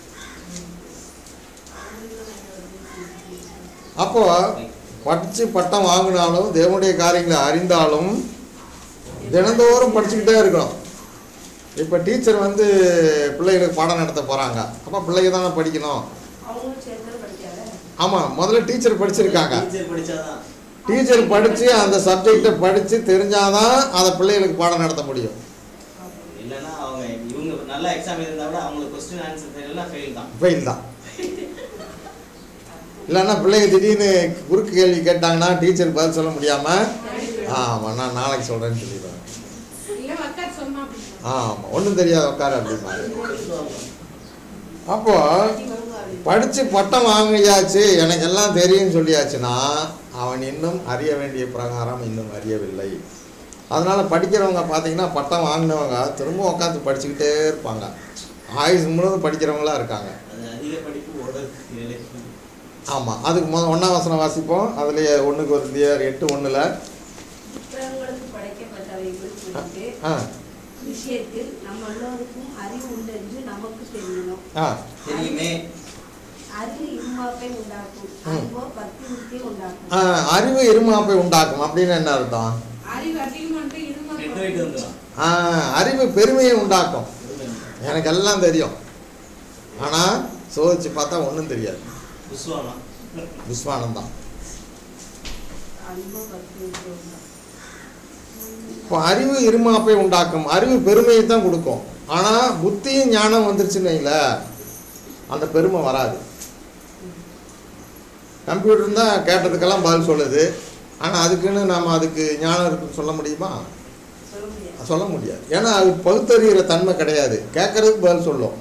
அப்போ படித்து பட்டம் வாங்கினாலும் தேவனுடைய காரியங்களை அறிந்தாலும் தினந்தோறும் படிச்சுக்கிட்டே இருக்கணும் இப்போ டீச்சர் வந்து பிள்ளைகளுக்கு பாடம் நடத்த போகிறாங்க அப்போ பிள்ளைங்க தானே படிக்கணும் அவங்களும் சேர்ந்து படிக்காத ஆமாம் முதல்ல டீச்சர் படிச்சிருக்காங்க டீச்சர் படிச்சாதான் டீச்சர் படித்து அந்த சப்ஜெக்டை படித்து தெரிஞ்சாதான் அதை பிள்ளைகளுக்கு பாடம் நடத்த முடியும் இல்லைன்னா அவங்க இவங்க நல்லா எக்ஸாம் இருந்தா கூட அவங்களுக்கு கொஸ்டின் ஆன்சர் தெரியல ஃபெயில் தான் ஃபெயில் தான் இல்லைன்னா பிள்ளைங்க திடீர்னு குறுக்கு கேள்வி கேட்டாங்கன்னா டீச்சர் பதில் சொல்ல முடியாமல் ஆமாம் நான் நாளைக்கு சொல்கிறேன்னு சொல்லிடுவேன் இல்ல மக்கள் சொன்னா அப்படின்னா ஆமாம் ஒன்றும் தெரியாது உட்கார அப்படிம்பாங்க அப்போ படித்து பட்டம் வாங்கியாச்சு எனக்கு எல்லாம் தெரியும்னு சொல்லியாச்சுன்னா அவன் இன்னும் அறிய வேண்டிய பிரகாரம் இன்னும் அறியவில்லை அதனால் படிக்கிறவங்க பார்த்தீங்கன்னா பட்டம் வாங்கினவங்க திரும்ப உட்காந்து படிச்சுக்கிட்டே இருப்பாங்க ஆயுசு முழுவதும் படிக்கிறவங்களா இருக்காங்க அது அதிக படிப்பு உடல் நிலை ஆமாம் அதுக்கு முத ஒன்றாம் வசனம் வாசிப்போம் அதுலேயே ஒன்றுக்கு ஒரு தியர் எட்டு ஒன்றில் புத்தகங்களுக்கு படைக்கப்பட்டவைகள் குறித்து ஆ விஷயத்தில் நம்ம எல்லோருக்கும் அறிவு உண்டு என்று நமக்கு தெரியணும் ஆ தெரியுமே அறிவு இம்மாப்பை உண்டாக்கும் ம். அறிவோ பக்தி விருத்தி உண்டாக்கும் ஆ, அறிவு இருமாப்பை உண்டாக்கும் அப்படின்னு என்ன அர்த்தம் அறிவு அதிகமாட்டு இருமா ரெண்டு வைட்டு வந்துடும் ஆ, அறிவு பெருமையை உண்டாக்கும் எனக்கு எல்லாம் தெரியும் ஆனால் சோதிச்சு பார்த்தா ஒன்றும் தெரியாது புஸ்வானம் விஸ்வானம் தான் அன்போ பக்தி விருத்தி உண்டாக்கும் இப்போ அறிவு இருமாப்பை உண்டாக்கும் அறிவு பெருமையை தான் கொடுக்கும் ஆனால் புத்தியும் ஞானம் வந்துருச்சுன்னு வைங்களேன் அந்த பெருமை வராது கம்ப்யூட்டர் இருந்தால் கேட்டதுக்கெல்லாம் பதில் சொல்லுது ஆனால் அதுக்குன்னு நாம் அதுக்கு ஞானம் இருக்குன்னு சொல்ல முடியுமா சொல்ல முடியாது சொல்ல முடியாது ஏன்னா அது பகுத்தறிகிற தன்மை கிடையாது கேட்கறதுக்கு பதில் சொல்லும்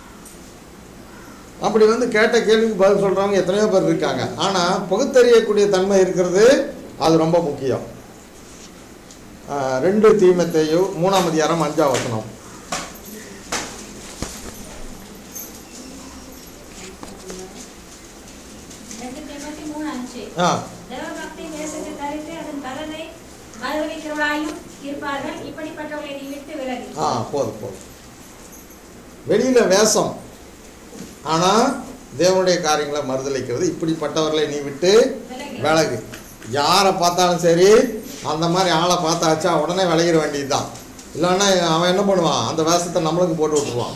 அப்படி வந்து கேட்ட கேள்விக்கு பதில் சொல்கிறவங்க எத்தனையோ பேர் இருக்காங்க ஆனால் பகுத்தறியக்கூடிய தன்மை இருக்கிறது அது ரொம்ப முக்கியம் ஆஹ் ரெண்டு தீமத்தையும் மூணாம் அதிகாரம் அஞ்சாம் வசனம் ரெண்டு தீமோத்தி மூணு அஞ்சு ஆ தேவபக்தி தேசத்தை தரித்து அதன் பலனை மறுதளிக்கிறவர்களாயும் இருப்பார்கள் இப்படிப்பட்டவர்களை நீ விட்டு விலகி ஆ போதும் போதும் வெளியில் வேஷம் ஆனால் தேவனுடைய காரியங்களை மறுதளிக்கிறது இப்படிப்பட்டவர்களை நீ விட்டு விலகி விலகு யாரை பார்த்தாலும் சரி அந்த மாதிரி ஆளை பார்த்தாச்சா உடனே விலகிட வேண்டியது தான் இல்லைன்னா அவன் என்ன பண்ணுவான் அந்த வேஷத்தை நம்மளுக்கு போட்டு விட்டுருவான்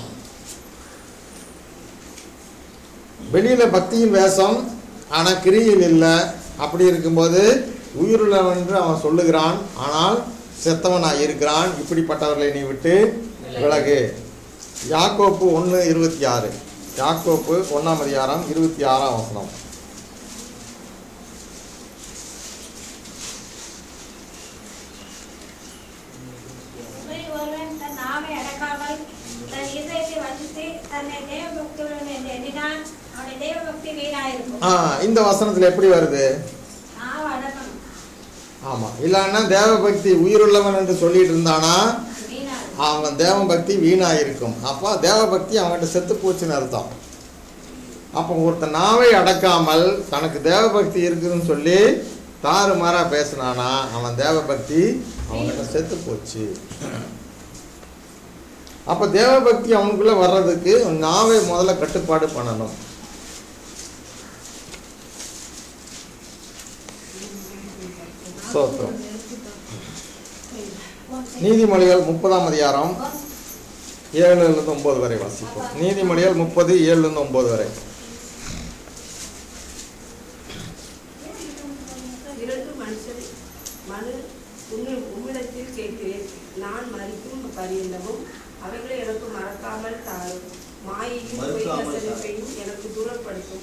வெளியில் பக்தியின் வேஷம் ஆனால் கிரியில் இல்லை அப்படி இருக்கும்போது உயிருள்ளவன் என்று அவன் சொல்லுகிறான் ஆனால் செத்தவனாக இருக்கிறான் இப்படிப்பட்டவர்களை நீ விட்டு விலகு யாக்கோப்பு ஒன்று இருபத்தி ஆறு யாக்கோப்பு ஒன்றாம் அதிகாரம் இருபத்தி ஆறாம் வசனம் உங்களில் ஒருவன் தன் நாவை அடக்காமல் தன் இதயத்தை வஞ்சித்து தன்னை தேவபக்தியுடன் என்று எண்ணினான் அவனுடைய தேவபக்தி வீணாயிருக்கும் ஆ இந்த வசனத்தில் எப்படி வருது நாவை அடக்கணும் ஆமாம் இல்லைன்னா தேவபக்தி உயிருள்ளவன் என்று சொல்லிட்டு இருந்தானா வீணாயிருக்கும் அவன் தேவபக்தி வீணாக இருக்கும் அப்போ தேவபக்தி அவன்கிட்ட செத்து போச்சுன்னு அர்த்தம் அப்போ ஒருத்தன் நாவை அடக்காமல் தனக்கு தேவபக்தி இருக்குதுன்னு சொல்லி தாறுமாறாக பேசினானா அவன் தேவபக்தி அவன்கிட்ட செத்து போச்சு அப்போ தேவபக்தி அவனுக்குள்ளே வர்றதுக்கு நாவை முதல்ல கட்டுப்பாடு பண்ணணும் சோத்திரம் நீதிமொழிகள் முப்பதாம் அதிகாரம் ஏழுலேருந்து ஒம்பது வரை வாசிப்போம் நீதிமொழிகள் முப்பது ஏழுலேருந்து ஒம்பது வரை இரண்டு மனுஷர் மனு உன்னில் உம்மிடத்தில் கேட்கிறேன் நான் மறிக்கும் பரியந்தமும் அவைகளை எனக்கு மறக்காமல் தாரும் மாயையும் மறுக்காமல் தாரும். பொய்கசரிப்பையும் எனக்கு தூரப்படுத்தும்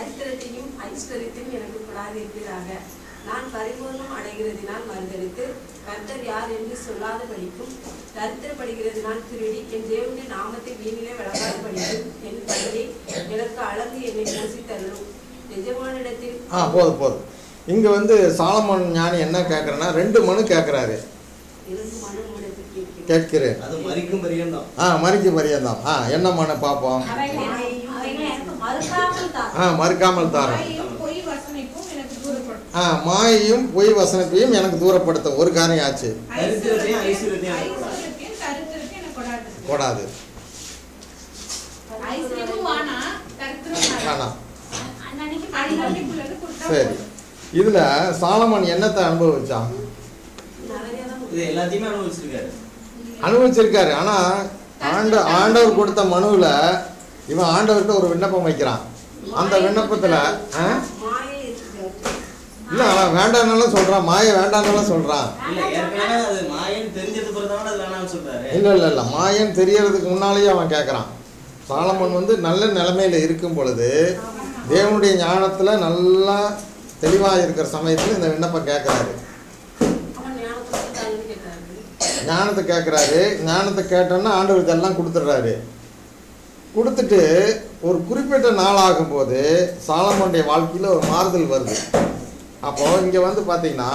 தரித்திரத்தையும் ஐஸ்வர்யத்தையும் எனக்கு கொடாதிருப்பீராக நான் பரிபூர்ணம் அடைகிறதினால் மறுதளித்து கர்த்தர் யார் என்று சொல்லாத படிக்கும் தரித்திரப்படுகிறதுனால் திருடி என் தேவனுடைய நாமத்தை வீணிலே விளங்காத படிக்கும் என் பள்ளி எனக்கு அளந்து என்னை பூசி தள்ளும் எஜமானிடத்தில் ஆ போதும் போதும் இங்கே வந்து சாலமன் ஞானி என்ன கேட்குறேன்னா ரெண்டு மனு கேட்குறாரு இருந்து மனம் உனக்கு கேட்கிறேன் கேட்கிறேன் அது மறிக்கும் பரியந்தம் ஆ மறிக்கு பரியந்தான் ஆ என்ன மனு பார்ப்போம் அவைகள் அவைகள் எனக்கு மறுக்காமல் தான் ஆ மறுக்காமல் தாரேன் மாயையும் பொய் வசனைக்கும் எனக்கு தூரப்படும் ஆ மாயையும் பொய் வசனத்தையும் எனக்கு தூரப்படுத்த ஒரு காரியம் ஆச்சு தரித்திரத்தையும் ஐஸ்வர்யத்தையும் எனக்கு கொடாது. ஐஸ்வர்யத்தையும் தரித்திரத்தையும் எனக்கு கொடாது கூடாது ஐஸ்வர்யமும் வானா தரித்திரம் வேணாம். வேணாம் அன்னன்னைக்கு அன்னன்னைக்குள்ளது கொடுத்தா சரி போதும். இதில் சாலமன் என்னத்தை அனுபவிச்சான் நிறைய தான் இது எல்லாத்தையுமே அனுபவிச்சிருக்காரு அனுபவிச்சிருக்காரு ஆனால் ஆண்ட ஆண்டவர் கொடுத்த மனுவில் இவன் ஆண்டவர்கிட்ட ஒரு விண்ணப்பம் வைக்கிறான் அந்த விண்ணப்பத்தில் ஆ மாயை இருக்கிறார் இல்லை அவன் வேண்டாம்னாலும் சொல்கிறான் மாய வேண்டாம்னாலும் சொல்கிறான் இல்ல ஏற்கனவே அது மாயன்னு தெரிஞ்சது பிறகு அது வேணாம்னு சொல்றாரு இல்லை இல்லை இல்லை மாயன் தெரியறதுக்கு முன்னாலேயே அவன் கேட்குறான் சாலமன் வந்து நல்ல நிலைமையில இருக்கும் பொழுது தேவனுடைய ஞானத்தில் நல்லா தெளிவாக இருக்கிற சமயத்தில் இந்த விண்ணப்பம் கேட்குறாரு அவன் ஞானத்தை கொடுத்தாங்கன்னு கேட்டாரு ஞானத்தை கேட்குறாரு ஞானத்தை கேட்டோன்னா ஆண்டவர் இதெல்லாம் கொடுத்துட்றாரு கொடுத்துட்டு ஒரு குறிப்பிட்ட நாள் ஆகும்போது சாலமோனுடைய வாழ்க்கையில் ஒரு மாறுதல் வருது அப்போது இங்கே வந்து பார்த்தீங்கன்னா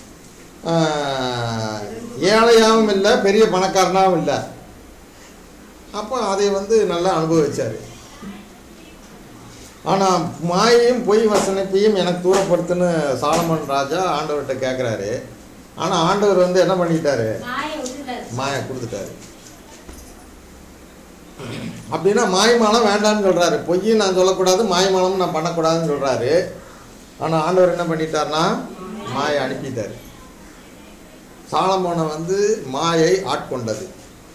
ஆஹ், ஏழையாகவும் இல்லை பெரிய பணக்காரனாகவும் இல்லை அப்போ அதை வந்து நல்லா அனுபவிச்சார் ஆனால் மாயையும் பொய் வசனத்தையும் எனக்கு தூரப்படுத்துன்னு சாலமன் ராஜா ஆண்டவர்கிட்ட கேட்குறாரு ஆனால் ஆண்டவர் வந்து என்ன பண்ணிட்டாரு மாயை விட்டுட்டாரு மாயை கொடுத்துட்டாரு அப்படின்னா மாயமாலம் வேண்டாம்னு சொல்கிறாரு பொய்யும் நான் சொல்லக்கூடாது மாயமாலம் நான் பண்ணக்கூடாதுன்னு சொல்கிறாரு ஆனால் ஆண்டவர் என்ன பண்ணிட்டார்னா மாயை அனுப்பிட்டார் சாலமோனை வந்து மாயை ஆட்கொண்டது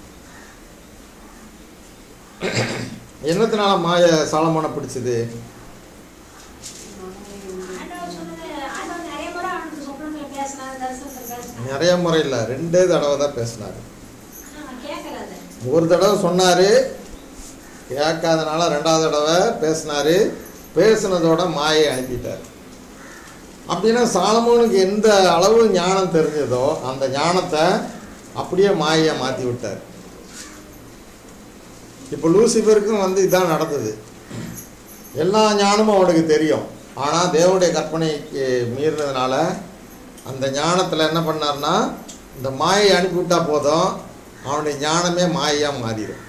என்னத்தினால மாயை சாலமோனை பிடிச்சது ஆண்டவர் சொன்னது ஆண்டவர் நிறைய முறை அவனுக்கு சொப்னத்துல பேசினாரு தரிசனத்துல பேசினாரு நிறைய முறையில் ரெண்டே தடவை தான் பேசினார் ஆனா அவன் கேட்கல அதை ஒரு தடவை சொன்னார் கேட்காதனால ரெண்டாவது தடவை பேசினார் பேசுனதோட மாயை அனுப்பிட்டார் அப்படின்னா சாலமோனுக்கு எந்த அளவு ஞானம் தெரிஞ்சதோ அந்த ஞானத்தை அப்படியே மாயை மாற்றி விட்டார் இப்போ லூசிஃபருக்கும் வந்து இதான் நடந்தது எல்லா ஞானமும் அவனுக்கு தெரியும் ஆனால் தேவனுடைய கற்பனைக்கு மீறினதுனால அந்த ஞானத்தில் என்ன பண்ணார்னா இந்த மாயை அனுப்பிவிட்டா போதும் அவனுடைய ஞானமே மாயையாக மாறிடும்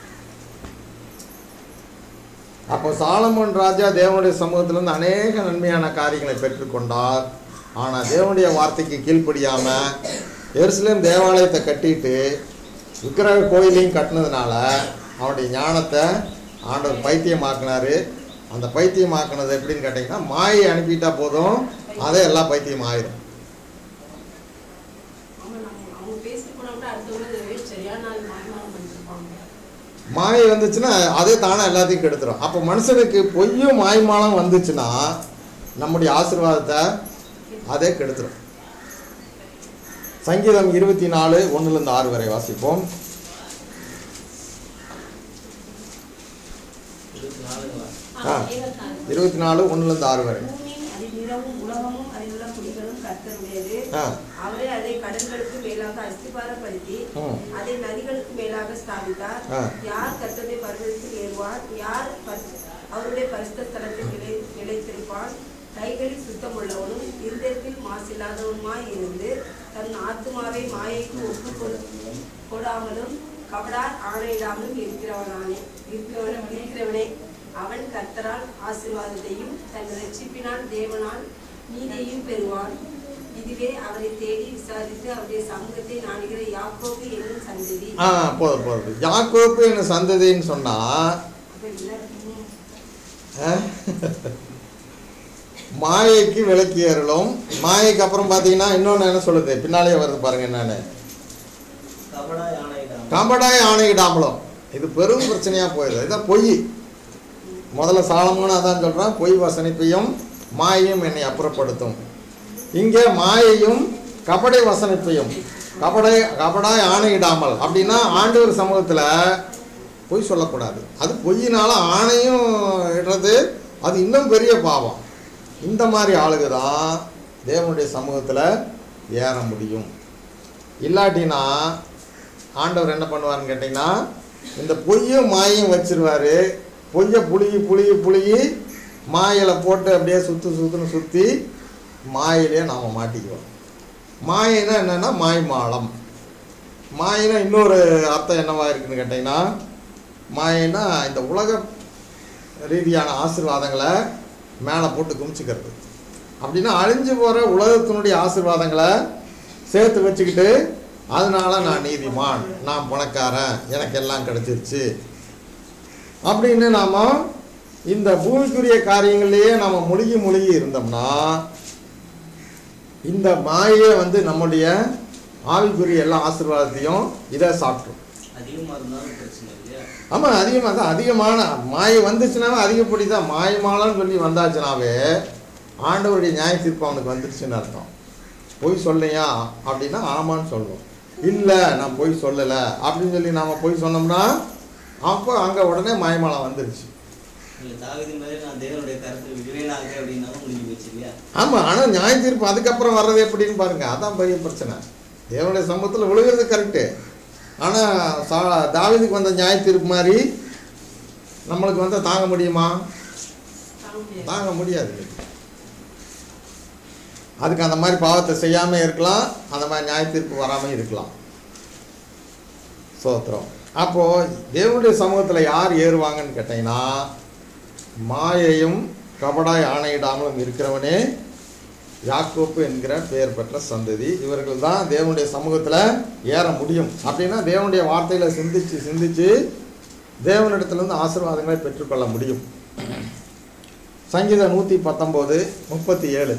அப்போ சாலமோன் ராஜா தேவனுடைய சமூகத்திலிருந்து அநேக நன்மையான காரியங்களை பெற்றுக்கொண்டார் ஆனால் தேவனுடைய வார்த்தைக்கு கீழ்ப்படியாமல் எருசலேம் தேவாலயத்தை கட்டிட்டு விக்கிரக கோயிலையும் கட்டினதுனால அவனுடைய ஞானத்தை ஆண்டவர் பைத்தியமாக்குனாரு அந்த பைத்தியமாக்குனது எப்படின்னு கேட்டிங்கன்னா மாயை அனுப்பிட்டா போதும் அதே எல்லாம் பைத்தியம் ஆயிரும் அவன் நம்ம- அவங்க பேசிட்டு போனா கூட அடுத்தவங்க சரியான நாள் மாயமானம் பண்ணிருப்பாங்க மாயை வந்துச்சுன்னா அதே தானே எல்லாத்தையும் கெடுத்துரும் அப்போ மனுஷனுக்கு பொய்யும் மாய்மாலம் வந்துச்சுன்னா நம்முடைய ஆசீர்வாதத்தை அதே கெடுத்துரும் சங்கீதம் இருபத்தி நாலு ஒன்றுலேருந்து ஆறு வரை வாசிப்போம் இருபத்தி நாலுங்களா ஆ. இருபத்தி நாலு ஒன்றுலேருந்து ஆறு வரை பூமியும் அதில் நிலவும் உலகமும் அதிலுள்ள குடிகளும் கர்த்தருடையது ஆ அவரே அதை கடல்களுக்கு மேலாக அஸ்திபாரப்படுத்தி ம் அதை நதிகளுக்கு மேலாக ஸ்தாபித்தார் ஆ. யார் கர்த்தருடைய பர்வதத்தில் ஏறுவார் யார் பரி- அவருடைய பரிசுத்த ஸ்தலத்தில் நிலை நிலைத்திருப்பான் கைகளில் சுத்தமுள்ளவனும் இருதயத்தில் மாசில்லாதவனுமாய் இருந்து தன் ஆத்துமாவை மாயைக்கு ஒப்பு கொடு- கொடாமலும் கபடார் ஆணையிடாமலும் இருக்கிறவனானே இருக்கிறவன் இருக்கிறவனே அவன் கர்த்தரால் ஆசீர்வாதத்தையும் தன் ரட்சிப்பினால் தேவனால் நீதியையும் பெறுவான் இதுவே அவரை தேடி விசாரித்து அவருடைய சமூகத்தை நாடுகிற யாக்கோபு என்னும் சந்ததி ஆ போதும் போதும் யாக்கோப்பு என்ன சந்ததின்னு சொன்னால் அப்ப இல்ல, ம். மாயைக்கு விளக்கி ஏறலும் மாயைக்கு அப்புறம் பார்த்தீங்கன்னா இன்னொன்று என்ன சொல்லுது பின்னாலேயே வருது பாருங்க என்னன்னு கபடா யானையிடம் கம்படாய் ஆணையிடாமலும் இது பெரும் பிரச்சனையாக போயிடுது இதான் பொய் முதல்ல சாலமோன்னு அதான் சொல்கிறான் பொய் வசனிப்பையும் மாயையும் என்னை அப்புறப்படுத்தும் இங்கே மாயையும் கபடை வசனிப்பையும் கபடை கபடாய் ஆணையிடாமல் அப்படின்னா ஆண்டவர் சமூகத்தில் பொய் சொல்லக்கூடாது அது பொய்யினால ஆணையும் இடுறது அது இன்னும் பெரிய பாவம் இந்த மாதிரி ஆளுங்க தான் தேவனுடைய சமூகத்தில் ஏற முடியும் இல்லாட்டினா ஆண்டவர் என்ன பண்ணுவாருன்னு கேட்டிங்கன்னா இந்த பொய்யும் மாயையும் வச்சிருவாரு பொய்யை புளியி புளியி புளியி மாயில் போட்டு அப்படியே சுற்று சுற்றுன்னு சுற்றி மாயிலே நாம் மாட்டிக்குவோம் மாயினா என்னென்னா மாய் மாலம் மாயினா இன்னொரு அர்த்தம் என்னவா இருக்குன்னு கேட்டிங்கன்னா மாயினா இந்த உலக ரீதியான ஆசீர்வாதங்களை மேலே போட்டு குமிச்சுக்கிறது அப்படின்னா அழிஞ்சு போகிற உலகத்தினுடைய ஆசீர்வாதங்களை சேர்த்து வச்சுக்கிட்டு அதனால நான் நீதிமான் நான் பணக்காரன் எனக்கு எல்லாம் கிடைச்சிருச்சு அப்படின்னு நாம் இந்த பூமிக்குரிய காரியங்கள்லேயே நாம் முழுகி முழுகி இருந்தோம்னா இந்த மாயே வந்து நம்முடைய ஆவிக்குரிய எல்லா ஆசீர்வாதத்தையும் இதை சாப்பிட்ரும் அதிகமா இருந்தாலும் பிரச்சனை இல்லையா ஆமாம் அதிகமாக தான் அதிகமான மாயை வந்துச்சுனாவே அதிகப்படி தான் மாயமாலன்னு சொல்லி வந்தாச்சுனாவே ஆண்டவருடைய நியாய தீர்ப்பு அவனுக்கு வந்துருச்சுன்னு அர்த்தம் பொய் சொல்லையா அப்படின்னா ஆமான்னு சொல்லுவோம் இல்லை நான் பொய் சொல்லலை அப்படின்னு சொல்லி நாம் பொய் சொன்னோம்னா அப்போ அங்கே உடனே மாயமாலம் வந்துருச்சு இல்ல தாவீது மாதிரி நான் தேவனுடைய கருத்தை விடுவேனாக அப்படின்னாலும் முடிஞ்சு போச்சு இல்லையா ஆமாம் ஆனால் நியாய தீர்ப்பு அதுக்கப்புறம் வர்றது எப்படின்னு பாருங்க அதான் பெரிய பிரச்சனை தேவனுடைய சமூகத்தில் விழுகிறது கரெக்டு ஆனால் சா தாவீதுக்கு வந்த நியாய தீர்ப்பு மாதிரி நம்மளுக்கு வந்து தாங்க முடியுமா தாங்க முடியாது. தாங்க முடியாது அதுக்கு அந்த மாதிரி பாவத்தை செய்யாமல் இருக்கலாம் அந்த மாதிரி நியாய தீர்ப்பு வராமல் இருக்கலாம் சோத்திரம் அப்போது தேவனுடைய சமூகத்தில் யார் ஏறுவாங்கன்னு கேட்டிங்கன்னா மாயையும் கபடாய் ஆணையிடாமலும் இருக்கிறவனே யாக்கோப்பு என்கிற பெயர் பெற்ற சந்ததி இவர்கள் தான் தேவனுடைய சமூகத்தில் ஏற முடியும் அப்படின்னா தேவனுடைய வார்த்தையில் சிந்திச்சு சிந்திச்சு தேவனிடத்திலிருந்து ஆசீர்வாதங்களை பெற்றுக்கொள்ள முடியும் சங்கீதம் நூற்றி பத்தொம்போது முப்பத்தி ஏழு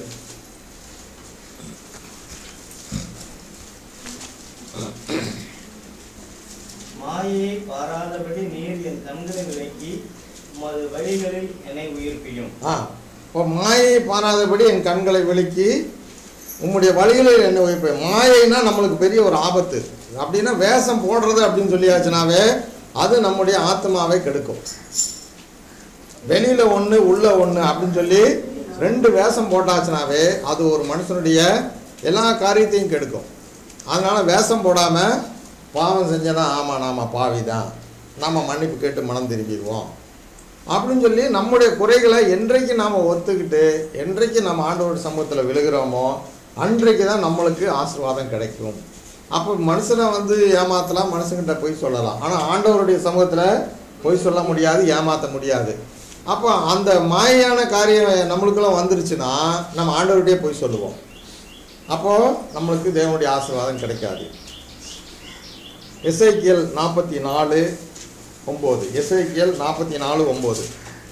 மாயையை பாராதபடி நீர் என் கண்களை விலக்கி உமது வழிகளில் என்னை உயிர்ப்பியும் ஆ இப்போ மாயை பாராதபடி என் கண்களை விலக்கி உம்முடைய வழிகளில் என்ன வைப்பேன் மாயைனா நம்மளுக்கு பெரிய ஒரு ஆபத்து அப்படின்னா வேஷம் போடுறது அப்படின்னு சொல்லியாச்சுனாவே அது நம்முடைய ஆத்மாவை கெடுக்கும் வெளியில் ஒன்று உள்ள ஒன்று அப்படின்னு சொல்லி ரெண்டு வேஷம் போட்டாச்சுனாவே அது ஒரு மனுஷனுடைய எல்லா காரியத்தையும் கெடுக்கும் அதனால் வேஷம் போடாமல் பாவம் செஞ்சனா ஆமாம் நாம பாவி தான் நாம் மன்னிப்பு கேட்டு மனம் திரும்பிடுவோம் அப்படின்னு சொல்லி நம்முடைய குறைகளை என்றைக்கு நாம் ஒத்துக்கிட்டு என்றைக்கு நம்ம ஆண்டவருடைய சமூகத்தில் விழுகிறோமோ அன்றைக்கு தான் நம்மளுக்கு ஆசீர்வாதம் கிடைக்கும் அப்போ மனுஷனை வந்து ஏமாற்றலாம் மனுஷங்கிட்ட போய் சொல்லலாம் ஆனால் ஆண்டவருடைய சமூகத்தில் போய் சொல்ல முடியாது ஏமாற்ற முடியாது அப்போ அந்த மாயான காரியம் நம்மளுக்குள்ள வந்துருச்சுன்னா நம்ம ஆண்டவர்கிட்டயே போய் சொல்லுவோம் அப்போது நம்மளுக்கு தேவனுடைய ஆசீர்வாதம் கிடைக்காது எஸ்ஐக்கியல் நாற்பத்தி நாலு ஒம்பது எஸ்ஐக்கியல் நாற்பத்தி நாலு ஒம்பது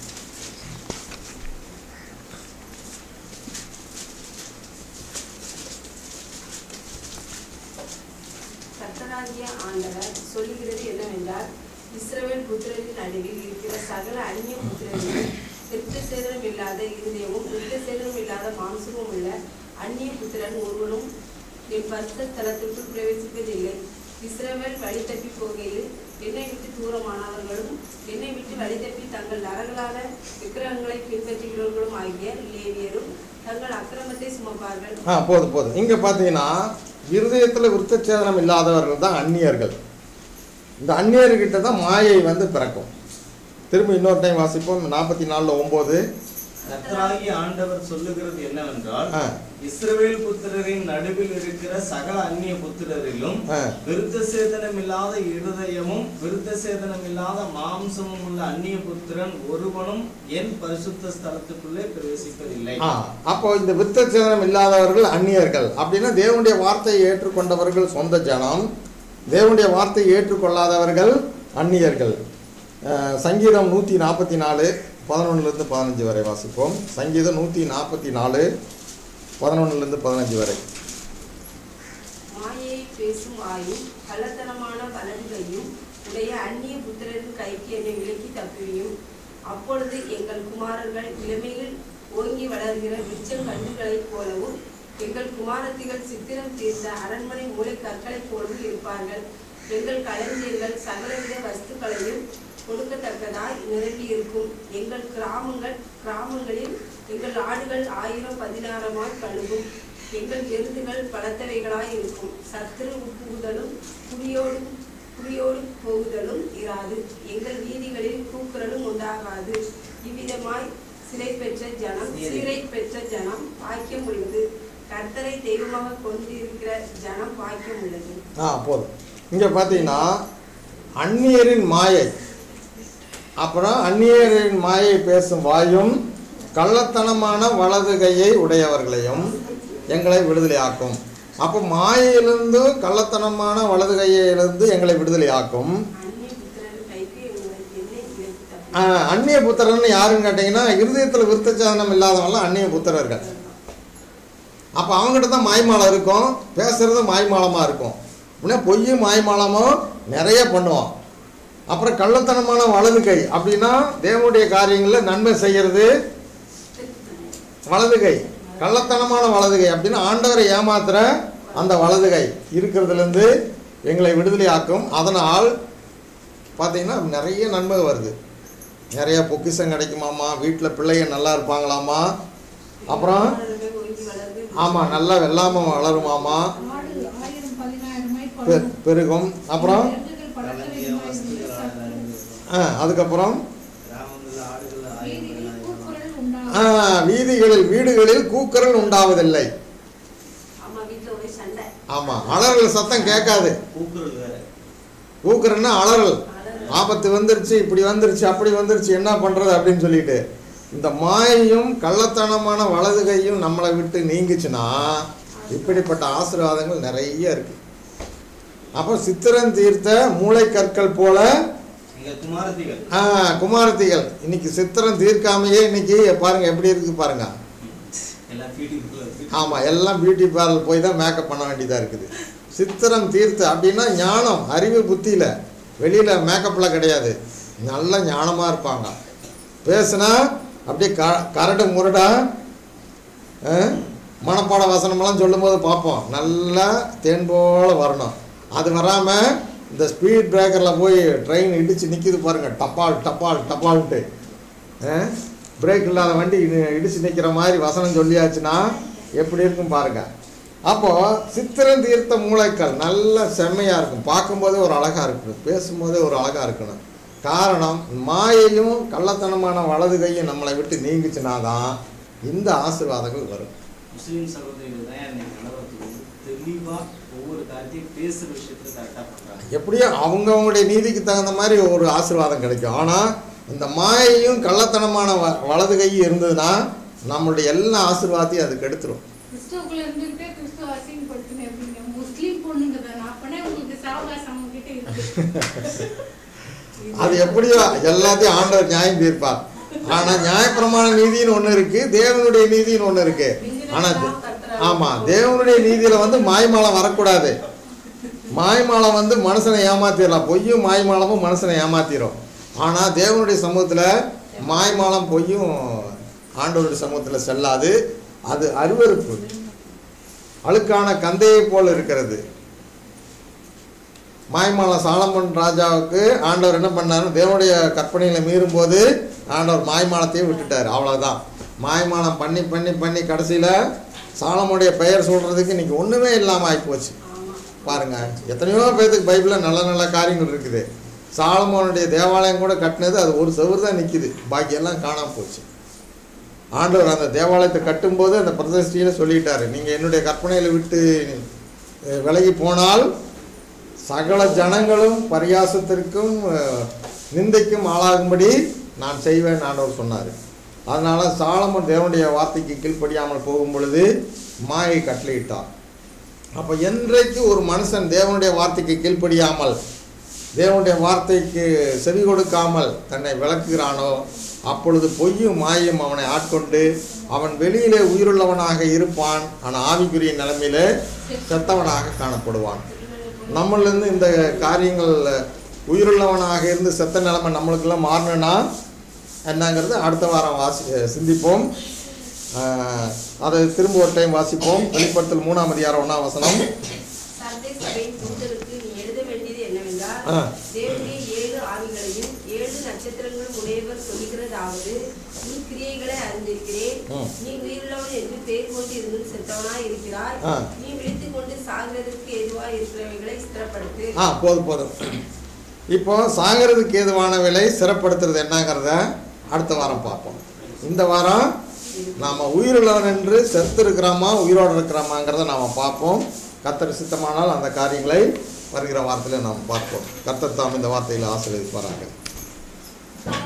கர்த்தராகிய ஆண்டவர் சொல்லுகிறது என்னவென்றால் இஸ்ரவேல் புத்திரரின் நடுவில் இருக்கிற சகல அந்நிய புத்திரரிலும் விருத்த சேதனம் இல்லாத இருதயமும் விருத்த சேதனம் இல்லாத மாம்சமும் உள்ள அந்நிய புத்திரன் ஒருவனும் என் பரிசுத்த ஸ்தலத்திற்குள் பிரவேசிப்பதில்லை இஸ்ரவேல் வழி தப்பி போகையில் என்னை விட்டு தூரமானவர்களும் என்னை விட்டு வழி தப்பி தங்கள் நரகலான விக்கிரகங்களை பின்பற்றுகிறவர்களும் ஆகிய லேவியரும் தங்கள் அக்கிரமத்தை சுமப்பார்கள் ஆ போதும் போதும் இங்கே பார்த்தீங்கன்னா இருதயத்தில் விருத்தச்சேதனம் இல்லாதவர்கள் தான் அந்நியர்கள் இந்த அந்நியர்கிட்ட தான் மாயை வந்து பிறக்கும் திரும்ப இன்னொரு டைம் வாசிப்போம் நாற்பத்தி நாலில் ஒம்பது கர்த்தராகிய ஆண்டவர் சொல்லுகிறது என்னவென்றால் ஆ இஸ்ரவேல் புத்திரரின் நடுவில் இருக்கிற சகல அந்நிய புத்திரரிலும் ஆ விருத்த சேதனம் இல்லாத இருதயமும் விருத்த சேதனம் இல்லாத மாம்சமும் உள்ள அந்நிய புத்திரன் ஒருவனும் என் பரிசுத்த ஸ்தலத்துக்குள்ளே பிரவேசிப்பதில்லை ஆ அப்போ இந்த விருத்தச்சேதனம் இல்லாதவர்கள் அந்நியர்கள் அப்படின்னா தேவனுடைய வார்த்தையை ஏற்றுக்கொண்டவர்கள் சொந்த ஜனம் தேவனுடைய வார்த்தையை ஏற்றுக்கொள்ளாதவர்கள் அந்நியர்கள் அஹ், சங்கீதம் நூற்றி நாற்பத்தி நாலு பதினொன்றுலேருந்து பதினஞ்சு வரை வாசிப்போம் சங்கீதம் நூற்றி நாற்பத்தி நாலு பதினொன்றுலேருந்து பதினஞ்சு வரை மாயை பேசும் வாயும் கள்ளத்தனமான வலதுகையும் உடைய அந்நிய புத்திரரின் கைக்கு என்னை விலக்கி தப்புவியும் அப்பொழுது எங்கள் குமாரர்கள் இளமையில் ஓங்கி வளர்கிற விச்சம் கன்றுகளைப் போலவும் எங்கள் குமாரத்திகள் சித்திரம் தீர்ந்த அரண்மனை மூளை கற்களைப் போலவும் இருப்பார்கள் எங்கள் களஞ்சியங்கள் சகலவித வஸ்துக்களையும் கொடுக்கத்தக்கதாய் நிரம்பி இருக்கும் எங்கள் கிராமங்கள் கிராமங்களில் எங்கள் ஆடுகள் ஆயிரம் பதினாயிரமாய் கழுகும் எங்கள் எருதுகள் பலத்தவைகளாய் இருக்கும் சத்துரு உப்புகுதலும் குடியோடு குடியோடு போகுதலும் இராது எங்கள் வீதிகளில் கூக்குரலும் உண்டாகாது இவ்விதமாய் சிறை பெற்ற ஜனம் சிறை பெற்ற ஜனம் பாக்கியம் உள்ளது கர்த்தரை தெய்வமாக கொண்டிருக்கிற ஜனம் பாக்கியம் உள்ளது ஆ போதும் இங்கே பார்த்தீங்கன்னா அந்நியரின் மாயை அப்புறம் அந்நியரின் மாயை பேசும் வாயும் கள்ளத்தனமான வலது கையை உடையவர்களையும் எங்களை விடுதலையாக்கும் அப்போ மாயையிலிருந்து கள்ளத்தனமான வலது கையிலிருந்து எங்களை விடுதலையாக்கும் அந்நிய புத்திரர் கைக்கு எங்களுக்கு என்னை இழைத்து தப்பு ஆ, அந்நிய புத்திரன்னு யாருன்னு கேட்டிங்கன்னா இருதயத்தில் விருத்தச்சாதனம் இல்லாதவங்களாம் அந்நிய புத்திரர்கள் அப்போ அவங்ககிட்ட தான் மாய்மாலம் இருக்கும் பேசுறது மாய்மாலமாக இருக்கும் உடனே பொய் மாய்மாலமும் நிறைய பண்ணுவோம் அப்புறம் கள்ளத்தனமான வலது கை அப்படின்னா தேவனுடைய காரியங்களில் நன்மை செய்கிறது வலது கை கள்ளத்தனமான வலது கை அப்படின்னா ஆண்டவரை ஏமாத்துற அந்த வலது கை இருக்கிறதுலேருந்து எங்களை விடுதலையாக்கும் அதனால் பார்த்தீங்கன்னா நிறைய நன்மை வருது நிறைய பொக்கிஷம் கிடைக்குமாமா வீட்டில் பிள்ளைங்க நல்லா இருப்பாங்களாமா அப்புறம் மாணவர்கள் ஒழுங்கி வளர்ந்து ஆமாம் நல்லா வெள்ளாமல் வளருமாமா ஆடு ஆயிரம் பதினாயிரமாய் பெ- பலரும். பெருகும் அப்புறம் எருதுகள் பலத்தவையுமாய் களஞ்சியம் இருந்து வசதிகளாக சத்துரு ஆ, அதுக்கப்புறம் கிராமங்களில் ஆடுகள் வீதியில் ஆயிரம் கூக்குரல் ஆ, உண்டாகும் வீதிகளில் வீடுகளில் கூக்குரல் உண்டாவதில்லை அம்மா வீட்டுல ஒரே சண்டை ஆமாம் அலறல் சத்தம் கேட்காது கூக்குரல் வேற கூக்குறன்னா அலறல் ஆபத்து வந்துருச்சு இப்படி வந்துருச்சு அப்படி வந்துருச்சு என்ன பண்ணுறது அப்படின்னு சொல்லிட்டு இந்த மாயையும் கள்ளத்தனமான வலது கையும் நம்மளை விட்டு நீங்குச்சுன்னா இப்படிப்பட்ட ஆசீர்வாதங்கள் நிறைய இருக்கு அப்போ சித்திரன் தீர்த்த மூளைக்கற்கள் போல எங்கள் குமாரத்திகள் ஆ, குமாரத்திகள் இன்னைக்கு சித்திரம் தீர்க்காமையே இன்னைக்கு பாருங்க எப்படி இருக்கு பாருங்க எல்லாம் ஃபீட்டிங்குள்ள இருக்கு ஆமாம் எல்லாம் பியூட்டி பார்லர் போய் தான் மேக்கப் பண்ண வேண்டியதாக இருக்குது சித்திரம் தீர்த்து அப்படின்னா ஞானம் அறிவு புத்தியில் வெளியில் மேக்கப்பில் கிடையாது நல்ல ஞானமாக இருப்பாங்க பேசுனா அப்படியே க கரடு முரடா ஆ, மனப்பாட வசனமெல்லாம் சொல்லும்போது பார்ப்போம் நல்லா தேன் போல வரணும் அது வராமல் இந்த ஸ்பீட் பிரேக்கரில் போய் ட்ரெயின் இடித்து நிற்கிது பாருங்கள் டப்பால் டப்பால் டப்பால்ட்டு பிரேக் இல்லாத வண்டி இடி- இடிச்சு நிற்கிற மாதிரி வசனம் சொல்லியாச்சுன்னா எப்படி இருக்கும் பாருங்க அப்போது சித்திரம் தீர்த்த மூளைக்கல் நல்ல செம்மையாக இருக்கும் பார்க்கும்போதே ஒரு அழகாக இருக்கணும் பேசும்போதே ஒரு அழகாக இருக்கணும் காரணம் மாயையும் கள்ளத்தனமான வலது கையும் நம்மளை விட்டு நீங்குச்சுனா தான் இந்த ஆசீர்வாதங்கள் வரும் முஸ்லீம் சகோதரிகள் தான் என்னை கணவருக்கு வந்து தெளிவாக ஒவ்வொரு காரியத்தையும் பேசுகிற விஷயத்துல கரெக்டாக பண்ணுறாங்க எப்படியோ அவங்கவுங்களுடைய நீதிக்கு தகுந்த மாதிரி ஒரு ஆசீர்வாதம் கிடைக்கும் ஆனால் இந்த மாயையும் கள்ளத்தனமான வ வலது கையும் இருந்ததுன்னா நம்மளுடைய எல்லா ஆசீர்வாதத்தையும் அது கெடுத்துரும் கிறிஸ்துவுக்குள்ள இருந்துகிட்டே கிறிஸ்துவ அசிங்கப்படுத்தினேன் அப்படிங்க முஸ்லீம் பொண்ணுங்க தான் அப்பனே உங்களுக்கு சாவகாசம் கிட்ட இருக்கு அது எப்படியோ எல்லாத்தையும் ஆண்டவர் நியாயம் தீர்ப்பார் ஆனால் நியாயப்பிரமாண நீதின்னு ஒன்று இருக்கு தேவனுடைய நீதின்னு ஒன்று இருக்கு ஆனால் ஆமாம் தேவனுடைய நீதியில் வந்து மாய்மாலம் வரக்கூடாது மாய்மாலம் வந்து மனுஷனை ஏமாத்திடலாம் பொய்யும் மாய்மாலமும் மனுஷனை ஏமாத்திரும் ஆனால் தேவனுடைய சமூகத்தில் மாய்மாலம் பொய்யும் ஆண்டவருடைய சமூகத்தில் செல்லாது அது அருவருப்பு அழுக்கான கந்தையை போல் இருக்கிறது மாய்மாலம் சாலமன் ராஜாவுக்கு ஆண்டவர் என்ன பண்ணாரு தேவனுடைய கற்பனைகளை மீறும்போது ஆண்டவர் மாய்மாலத்தையும் விட்டுட்டார் அவ்வளவுதான் மாய்மாலம் பண்ணி பண்ணி பண்ணி கடைசியில் சாலமுடைய பெயர் சொல்கிறதுக்கு இன்னைக்கு ஒன்றுமே இல்லாமல் ஆகிப்போச்சு பாருங்க எத்தனையோ பேர்த்துக்கு பைபிளில் நல்ல நல்ல காரியங்கள் இருக்குது சாலமோனுடைய தேவாலயம் கூட கட்டினது அது ஒரு செவுறு தான் நிற்கிது பாக்கியெல்லாம் காணாமல் போச்சு ஆண்டவர் அந்த தேவாலயத்தை கட்டும்போது அந்த பிரதிஷ்டையில் சொல்லிட்டாரு நீங்கள் என்னுடைய கற்பனையில் விட்டு அஹ், விலகி போனால் சகல ஜனங்களும் பரியாசத்திற்கும் அஹ், நிந்தைக்கும் ஆளாகும்படி நான் செய்வேன் ஆண்டவர் சொன்னார் அதனால சாலமன் தேவனுடைய வார்த்தைக்கு கீழ்ப்படியாமல் போகும் பொழுது மாயை கட்டளையிட்டார் அப்போ என்றைக்கு ஒரு மனுஷன் தேவனுடைய வார்த்தைக்கு கீழ்ப்படியாமல் தேவனுடைய வார்த்தைக்கு செவி கொடுக்காமல் தன்னை விளக்குகிறானோ அப்பொழுது பொய்யும் மாயும் அவனை ஆட்கொண்டு அவன் வெளியிலே உயிருள்ளவனாக இருப்பான் ஆனால் ஆவிக்குரிய நிலைமையிலே செத்தவனாக காணப்படுவான் நம்மளிருந்து இந்த காரியங்கள் உயிருள்ளவனாக இருந்து செத்த நிலைமை நம்மளுக்கெல்லாம் மாறணும்னா என்னங்கிறது அடுத்த வாரம் வாசி சிந்திப்போம் ஆஹ், அதை திரும்ப ஒரு டைம் வாசிப்போம் வெளிப்படுத்தல் மூணாம் அதிகாரம் ஒன்றாம் வசனம் சர்தை சபையின் தூதருக்கு நீ எழுத வேண்டியது என்னவென்றால் ஆ. தேவனுடைய ஏழு ஆவிகளையும் ஏழு நட்சத்திரங்களும் உடையவர் சொல்லுகிறதாவது உன் கிரியைகளை அறிந்திருக்கிறேன் ம். நீ உயிருள்ளவன் என்று பேர் கொண்டு இருந்து செத்தவனாய் இருக்கிறாய் ஆ. நீ விழித்துக் கொண்டு சாகிறதற்கு எதுவாய் இருக்கிறவைகளை ஸ்திரப்படுத்து ஆ போதும் போதும் இப்போ சாகிறதுக்கு ஏதுவான விலை சிறப்படுத்துறது என்னங்கிறத அடுத்த வாரம் பார்ப்போம் இந்த வாரம் நாம் உயிருள்ளவன் என்று செத்து இருக்கிறோமா உயிரோடு இருக்கிறோமாங்கிறத நாம் பார்ப்போம் கத்தர் சித்தமானால் அந்த காரியங்களை வருகிற வாரத்தில் நாம் பார்ப்போம் கத்தர் தாம் இந்த வார்த்தையில் ஆசீர்வதிப்பாராங்க